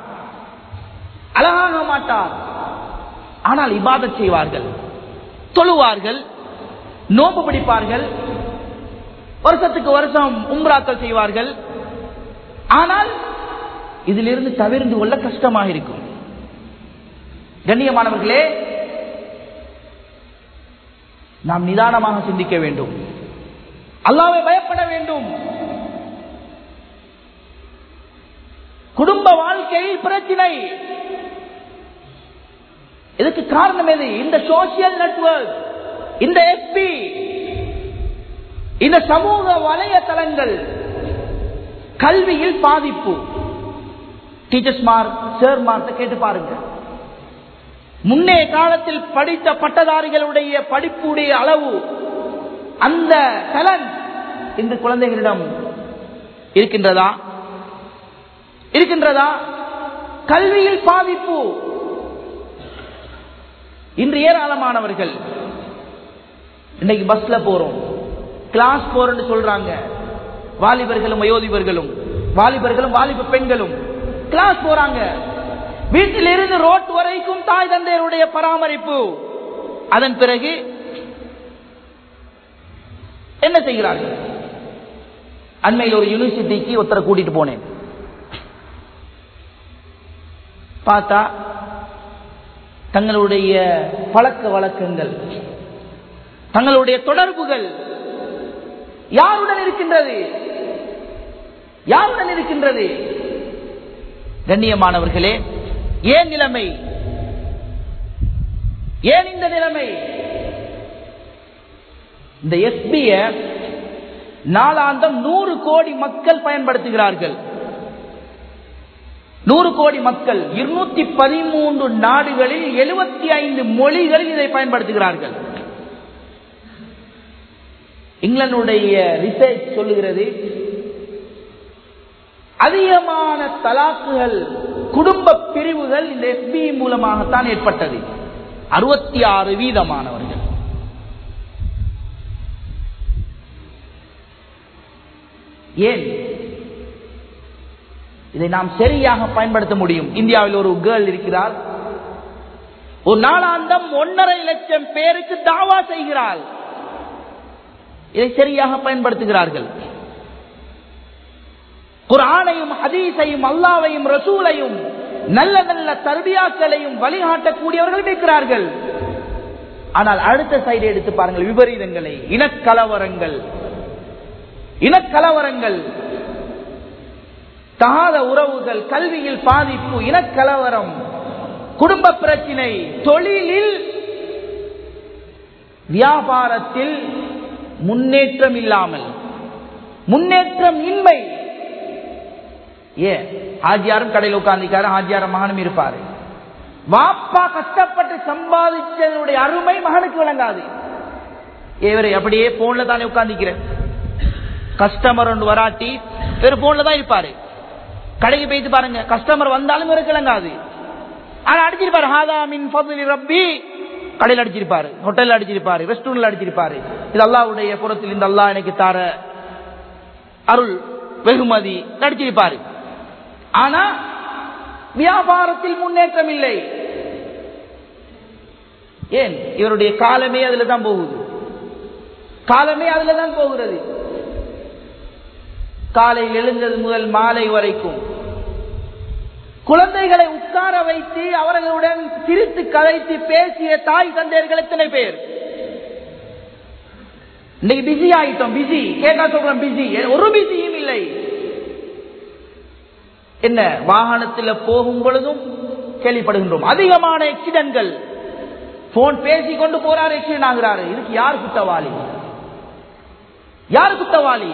அழகாக மாட்டார் ஆனால் இபாதத் செய்வார்கள் தொழுவார்கள் நோம்பு பிடிப்பார்கள் வருஷத்துக்கு வருஷம் உம்ராக்கள் செய்வார்கள் ஆனால் இதிலிருந்து தவிர்ந்து கொள்ள கஷ்டமாக இருக்கும் கண்ணியமானவர்களே நாம் நிதானமாக சிந்திக்க வேண்டும் அல்லாவை பயப்பட வேண்டும் குடும்ப வாழ்க்கையில் பிரச்சினை இதுக்கு காரணம் எது இந்த சோசியல் நெட்வொர்க் இந்த எஸ்பி இந்த சமூக வலையதளங்கள் கல்வியில் பாதிப்பு டீச்சர்ஸ்மார் சேர்மார்த்த கேட்டு பாருங்க முன்னே காலத்தில் படித்த பட்டதாரிகளுடைய படிப்புடைய அளவு அந்த கலன் இந்த குழந்தைகளிடம் இருக்கின்றதா இருக்கின்றதா கல்வியில் பாதிப்பு இன்று ஏராளமானவர்கள் இன்னைக்கு பஸ்ல போறோம் கிளாஸ் போறோம்னு சொல்றாங்க வாலிபர்களும் வயோதிபர்களும் வாலிபர்களும் வாலிப பெண்களும் கிளாஸ் போறாங்க வீட்டில் இருந்து ரோட் வரைக்கும் தாய் தந்தையருடைய பராமரிப்பு அதன் பிறகு என்ன செய்கிறார்கள் அண்மையில் ஒரு யூனிவர்சிட்டிக்கு ஒருத்தரை கூட்டிட்டு போனேன் பார்த்தா தங்களுடைய பழக்க வழக்கங்கள் தங்களுடைய தொடர்புகள் யாருடன் இருக்கின்றது யாருடன் இருக்கின்றது கண்ணியமானவர்களே ஏன் நிலைமை ஏன் இந்த நிலைமை இந்த எஸ்பிய நாளாந்தம் நூறு கோடி மக்கள் பயன்படுத்துகிறார்கள் நூறு கோடி மக்கள் இருநூத்தி பதிமூன்று நாடுகளில் எழுபத்தி ஐந்து மொழிகளில் இதை பயன்படுத்துகிறார்கள் இங்கிலாந்துடைய ரிசர்ச் சொல்லுகிறது அதிகமான தலாக்குகள் குடும்ப பிரிவுகள் இந்த எஃபி மூலமாகத்தான் ஏற்பட்டது அறுபத்தி ஆறு வீதமானவர்கள் ஏன் இதை நாம் சரியாக பயன்படுத்த முடியும் இந்தியாவில் ஒரு கேர்ள் இருக்கிறார் ஒரு நாளாந்தம் ஒன்றரை லட்சம் பேருக்கு தாவா செய்கிறாள் இதை சரியாக பயன்படுத்துகிறார்கள் குரானையும் ஹதீஸையும் அல்லாவையும் ரசூலையும் நல்ல நல்ல தர்பியாக்களையும் வழிகாட்டக்கூடியவர்கள் இருக்கிறார்கள் ஆனால் அடுத்த சைடு எடுத்து பாருங்கள் விபரீதங்களை இனக்கலவரங்கள் இனக்கலவரங்கள் தகாத உறவுகள் கல்வியில் பாதிப்பு இனக்கலவரம் குடும்ப பிரச்சினை தொழிலில் வியாபாரத்தில் முன்னேற்றம் இல்லாமல் முன்னேற்றம் இன்மை ஏன் ஹாஜியாரும் கடையில் உட்கார்ந்திருக்காரு ஹாஜியார மகனும் இருப்பாரு வாப்பா கஷ்டப்பட்டு சம்பாதிச்சதனுடைய அருமை மகனுக்கு விளங்காது இவரை அப்படியே போன்ல தானே உட்கார்ந்திக்கிறேன் கஸ்டமர் ஒன்று வராட்டி வேறு போன்ல தான் இருப்பாரு கடைக்கு போயிட்டு பாருங்க கஸ்டமர் வந்தாலும் இவருக்கு விளங்காது ஆனா அடிச்சிருப்பாரு ஹாதா மின் ஃபضل ரப்பி கடையில் அடிச்சிருப்பாரு ஹோட்டல்ல அடிச்சிருப்பாரு ரெஸ்டாரண்ட்ல அடிச்சிருப்பாரு இது அல்லாவுடைய புறத்தில் இந்த அல்லாஹ் எனக்கு தார அருள் வெகுமதி நடிச்சிருப்பாரு ஆனா வியாபாரத்தில் முன்னேற்றம் இல்லை ஏன் இவருடைய காலமே அதுல தான் போகுது காலமே அதுல தான் போகிறது காலையில் எழுந்தது முதல் மாலை வரைக்கும் குழந்தைகளை உட்கார வைத்து அவர்களுடன் சிரித்து கதைத்து பேசிய தாய் தந்தையர்கள் எத்தனை பேர் இன்னைக்கு பிஸி ஆயிட்டோம் பிஸி கேட்டா சொல்றோம் பிஸி ஒரு பிஸியும் இல்லை என்ன வாகனத்தில் போகும் பொழுதும் கேள்விப்படுகின்றோம் அதிகமான ஆக்சிடென்ட்கள் போன் பேசி கொண்டு போறாரு ஆக்சிடென்ட் ஆகிறாரு இதுக்கு யார் குத்தவாளி யார் குத்தவாளி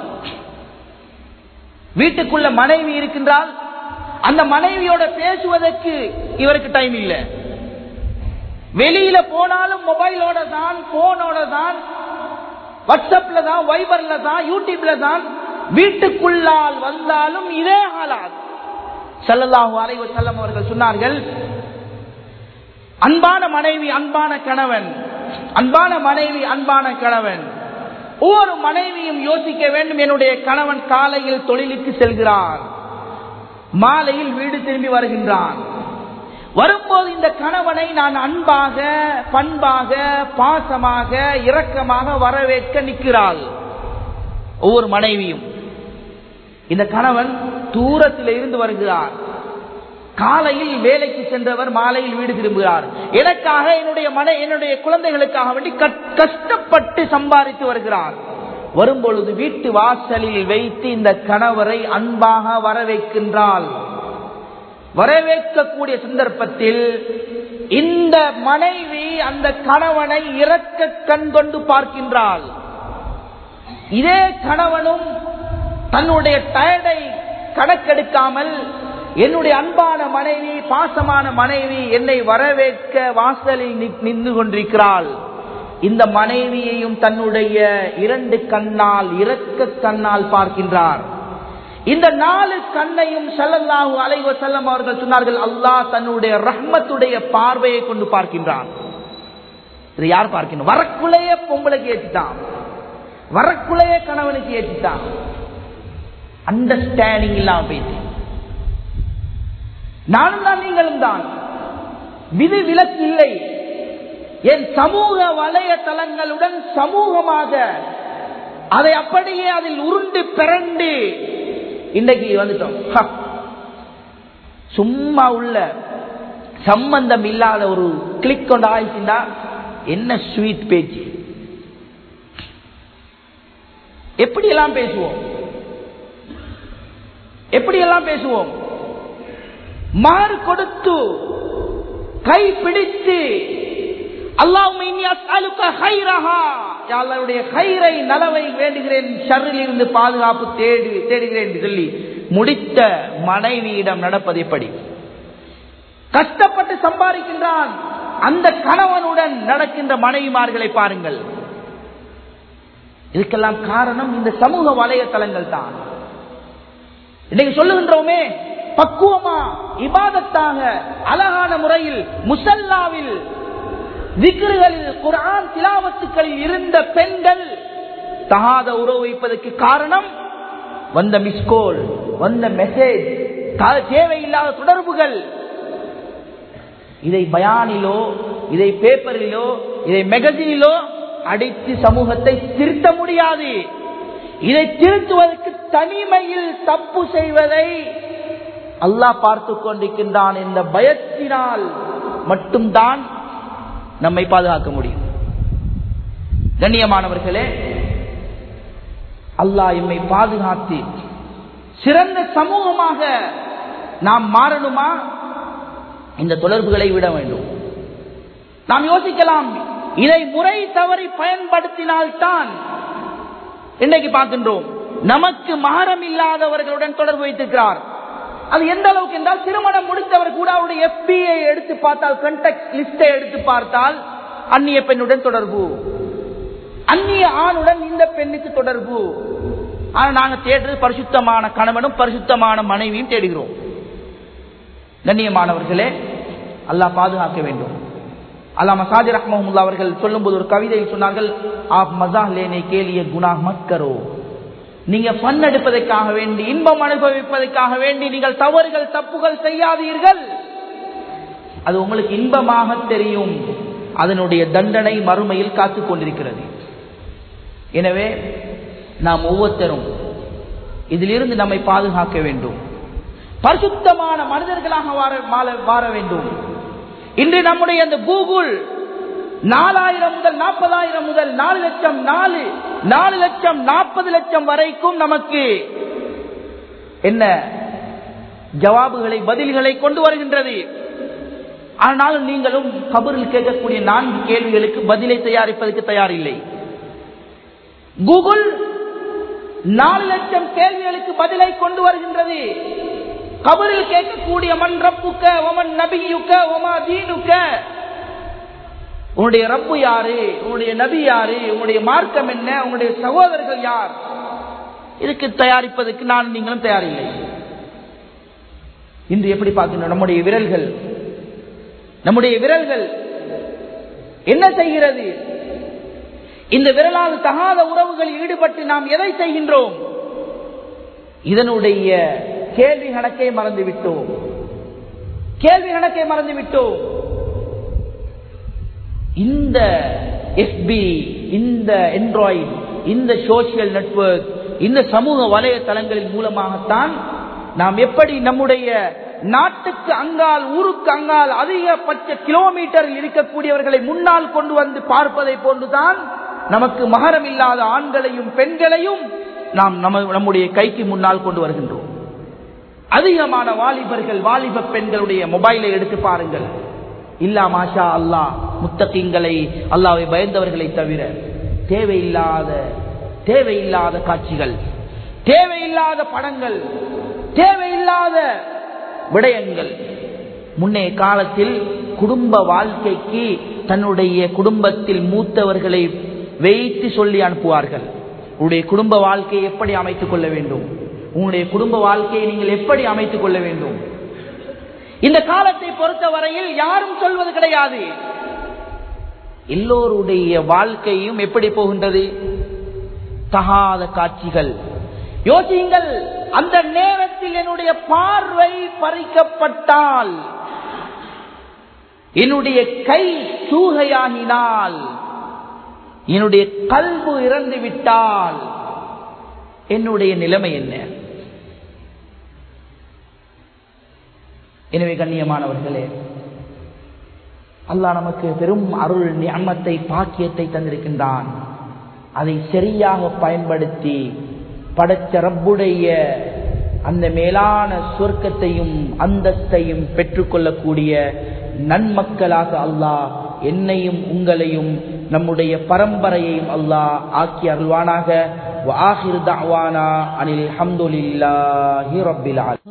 வீட்டுக்குள்ள மனைவி இருக்கின்றால் அந்த மனைவியோட பேசுவதற்கு இவருக்கு டைம் இல்லை வெளியில போனாலும் மொபைலோட தான் போனோட தான் வாட்ஸ்அப்ல தான் வைபர்ல தான் யூடியூப்ல தான் வீட்டுக்குள்ளால் வந்தாலும் இதே ஆளாது செல்லல்லாஹு அலைவ செல்லம் அவர்கள் சொன்னார்கள் அன்பான மனைவி அன்பான கணவன் அன்பான மனைவி அன்பான கணவன் ஒவ்வொரு மனைவியும் யோசிக்க வேண்டும் என்னுடைய கணவன் காலையில் தொழிலுக்கு செல்கிறார் மாலையில் வீடு திரும்பி வருகின்றான் வரும்போது இந்த கணவனை நான் அன்பாக பண்பாக பாசமாக இரக்கமாக வரவேற்க நிற்கிறாள் ஒவ்வொரு மனைவியும் இந்த கணவன் தூரத்தில் இருந்து வருகிறார் காலையில் வேலைக்கு சென்றவர் மாலையில் வீடு திரும்புகிறார் எனக்காக என்னுடைய மனை என்னுடைய குழந்தைகளுக்காக வேண்டி கஷ்டப்பட்டு சம்பாதித்து வருகிறார் வரும்பொழுது வீட்டு வாசலில் வைத்து இந்த கணவரை அன்பாக வரவேற்கின்றாள் வரவேற்கக்கூடிய சந்தர்ப்பத்தில் இந்த மனைவி அந்த கணவனை இறக்க கண் கொண்டு பார்க்கின்றாள் இதே கணவனும் தன்னுடைய டயர்டை கணக்கெடுக்காமல் என்னுடைய அன்பான மனைவி பாசமான மனைவி என்னை வரவேற்க வாசலில் நின்று கொண்டிருக்கிறாள் இந்த மனைவியையும் தன்னுடைய இரண்டு கண்ணால் இரக்க கண்ணால் பார்க்கின்றார் இந்த நாலு கண்ணையும் செல்லல்லாஹு அலைவ செல்லம் அவர்கள் சொன்னார்கள் அல்லாஹ் தன்னுடைய ரஹ்மத்துடைய பார்வையை கொண்டு பார்க்கின்றான் இது யார் பார்க்கணும் வரக்குள்ளேயே பொம்பளைக்கு ஏற்றிட்டான் வரக்குள்ளேயே கணவனுக்கு ஏற்றிட்டான் அண்டர்ஸ்டாண்டிங் இல்லாம பேசி நானும் தான் நீங்களும் தான் விதி விலக்கு இல்லை என் சமூக வலையதளங்களுடன் சமூகமாக அதை அப்படியே அதில் உருண்டு பிறண்டு இன்றைக்கு வந்துட்டோம் சும்மா உள்ள சம்பந்தம் இல்லாத ஒரு கிளிக் கொண்டு ஆயிடுச்சுண்டா என்ன ஸ்வீட் பேச்சு எப்படியெல்லாம் பேசுவோம் எப்படியெல்லாம் பேசுவோம் மாறு கொடுத்து கை பிடித்து அல்லாவுடைய கயிறை நலவை வேண்டுகிறேன் ஷர்ரில் இருந்து பாதுகாப்பு தேடு தேடுகிறேன் என்று சொல்லி முடித்த மனைவியிடம் நடப்பது எப்படி கஷ்டப்பட்டு சம்பாதிக்கின்றான் அந்த கணவனுடன் நடக்கின்ற மனைவிமார்களை பாருங்கள் இதுக்கெல்லாம் காரணம் இந்த சமூக வலையதளங்கள் தான் இன்னைக்கு சொல்லுகின்றோமே பக்குவமா இபாதத்தாக அழகான முறையில் முசல்லாவில் திக்ருகளில் குரான் திலாவத்துக்களில் இருந்த பெண்கள் தகாத உறவு வைப்பதற்கு காரணம் வந்த மிஸ்கோல் வந்த மெசேஜ் தேவையில்லாத தொடர்புகள் இதை பயானிலோ இதை பேப்பரிலோ இதை மெகசினிலோ அடித்து சமூகத்தை திருத்த முடியாது இதை திருத்துவதற்கு தனிமையில் தப்பு செய்வதை அல்லாஹ் பார்த்து கொண்டிருக்கின்றான் என்ற பயத்தினால் மட்டும்தான் நம்மை பாதுகாக்க முடியும் கண்ணியமானவர்களே அல்லாஹ் எம்மை பாதுகாத்து சிறந்த சமூகமாக நாம் மாறணுமா இந்த தொடர்புகளை விட வேண்டும் நாம் யோசிக்கலாம் இதை முறை தவறி பயன்படுத்தினால்தான் இன்றைக்கு பார்க்கின்றோம் நமக்கு மாறம் இல்லாதவர்களுடன் தொடர்பு வைத்திருக்கிறார் அது எந்த அளவுக்கு என்றால் திருமணம் முடித்தவர் கூட அவருடைய எஃபிஐ எடுத்து பார்த்தால் கண்டக்ட் லிஸ்டை எடுத்து பார்த்தால் அந்நிய பெண்ணுடன் தொடர்பு அந்நிய ஆணுடன் இந்த பெண்ணுக்கு தொடர்பு ஆனா நாங்க தேடுறது பரிசுத்தமான கணவனும் பரிசுத்தமான மனைவியும் தேடுகிறோம் கண்ணியமானவர்களே அல்லாஹ் பாதுகாக்க வேண்டும் அல்லா மசாஜி ரஹ்மஹமுல்லா அவர்கள் சொல்லும்போது ஒரு கவிதையில் சொன்னார்கள் ஆப் மசா லேனே கேலிய குணா மக்கரோ நீங்க பண் எடுப்பதற்காக வேண்டி இன்பம் அனுபவிப்பதற்காக வேண்டி நீங்கள் தவறுகள் தப்புகள் செய்யாதீர்கள் அது உங்களுக்கு இன்பமாக தெரியும் அதனுடைய தண்டனை மறுமையில் காத்துக் கொண்டிருக்கிறது எனவே நாம் ஒவ்வொருத்தரும் இதிலிருந்து நம்மை பாதுகாக்க வேண்டும் பரிசுத்தமான மனிதர்களாக வார வார வேண்டும் இன்று நம்முடைய அந்த கூகுள் நாலாயிரம் முதல் நாற்பதாயிரம் முதல் நாலு லட்சம் நாலு நாலு லட்சம் நாற்பது லட்சம் வரைக்கும் நமக்கு என்ன ஜவாபுகளை பதில்களை கொண்டு வருகின்றது ஆனாலும் நீங்களும் கபரில் கேட்கக்கூடிய நான்கு கேள்விகளுக்கு பதிலை தயாரிப்பதற்கு தயாரில்லை கூகுள் நாலு லட்சம் கேள்விகளுக்கு பதிலை கொண்டு வருகின்றது கபரில் கேட்கக்கூடிய மண் ரப்புக்க ஒமன் நபியுக்க ஒமா தீனுக்க உன்னுடைய ரப்பு யாரு உன்னுடைய நபி யாரு உன்னுடைய மார்க்கம் என்ன உன்னுடைய சகோதரர்கள் யார் இதுக்கு தயாரிப்பதற்கு நான் நீங்களும் தயாரில்லை இன்று எப்படி பார்க்கின்றோம் நம்முடைய விரல்கள் நம்முடைய விரல்கள் என்ன செய்கிறது இந்த விரலால் தகாத உறவுகளில் ஈடுபட்டு நாம் எதை செய்கின்றோம் இதனுடைய கேள்வி கணக்கை மறந்து விட்டோம் கேள்வி கணக்கை மறந்து விட்டோம் இந்த எஃபி இந்த என்ட்ராய்டு இந்த சோசியல் நெட்வொர்க் இந்த சமூக வலைதளங்களின் மூலமாகத்தான் நாம் எப்படி நம்முடைய நாட்டுக்கு அங்கால் ஊருக்கு அங்கால் அதிகபட்ச கிலோமீட்டரில் இருக்கக்கூடியவர்களை முன்னால் கொண்டு வந்து பார்ப்பதை போன்றுதான் நமக்கு மகரம் இல்லாத ஆண்களையும் பெண்களையும் நாம் நம்முடைய கைக்கு முன்னால் கொண்டு வருகின்றோம் அதிகமான வாலிபர்கள் வாலிப பெண்களுடைய மொபைலை எடுத்து பாருங்கள் இல்லா மாஷா அல்லா முத்தகிங்களை அல்லாவை பயந்தவர்களை தவிர தேவையில்லாத தேவையில்லாத காட்சிகள் தேவையில்லாத படங்கள் தேவையில்லாத விடயங்கள் முன்னே காலத்தில் குடும்ப வாழ்க்கைக்கு தன்னுடைய குடும்பத்தில் மூத்தவர்களை வைத்து சொல்லி அனுப்புவார்கள் உங்களுடைய குடும்ப வாழ்க்கையை எப்படி அமைத்துக் கொள்ள வேண்டும் உங்களுடைய குடும்ப வாழ்க்கையை நீங்கள் எப்படி அமைத்துக் கொள்ள வேண்டும் இந்த காலத்தை பொறுத்தவரையில் யாரும் சொல்வது கிடையாது எல்லோருடைய வாழ்க்கையும் எப்படி போகின்றது தகாத காட்சிகள் யோசியுங்கள் அந்த நேரத்தில் என்னுடைய பார்வை பறிக்கப்பட்டால் என்னுடைய கை சூகையாகினால் என்னுடைய கல்பு இறந்து விட்டால் என்னுடைய நிலைமை என்ன எனவே கண்ணியமானவர்களே அல்லாஹ் நமக்கு பெரும் அருள் நியமத்தை பாக்கியத்தை தந்திருக்கின்றான் அதை சரியாக பயன்படுத்தி படைச்ச ரப்புடைய அந்த மேலான சொர்க்கத்தையும் அந்தஸ்தையும் பெற்றுக்கொள்ளக்கூடிய நன்மக்களாக அல்லாஹ் என்னையும் உங்களையும் நம்முடைய பரம்பரையையும் அல்லாஹ் ஆக்கி அருள்வானாக وآخر دعوانا عن الحمد لله رب العالمين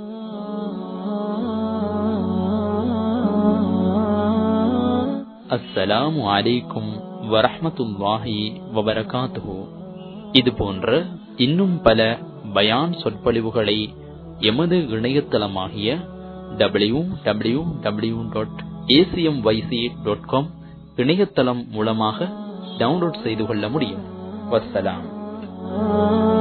அஸ்ஸலாமு அலைக்கும் வரஹ்மத்துல்லாஹி வபரகாத்துஹு இது போன்ற இன்னும் பல பயான் சொற்பொழிவுகளை எமது இணையதளமாகிய W W W dot ACM YC dot com இணையதளம் மூலமாக டவுன்லோட் செய்து கொள்ள முடியும் வஸ்ஸலாம்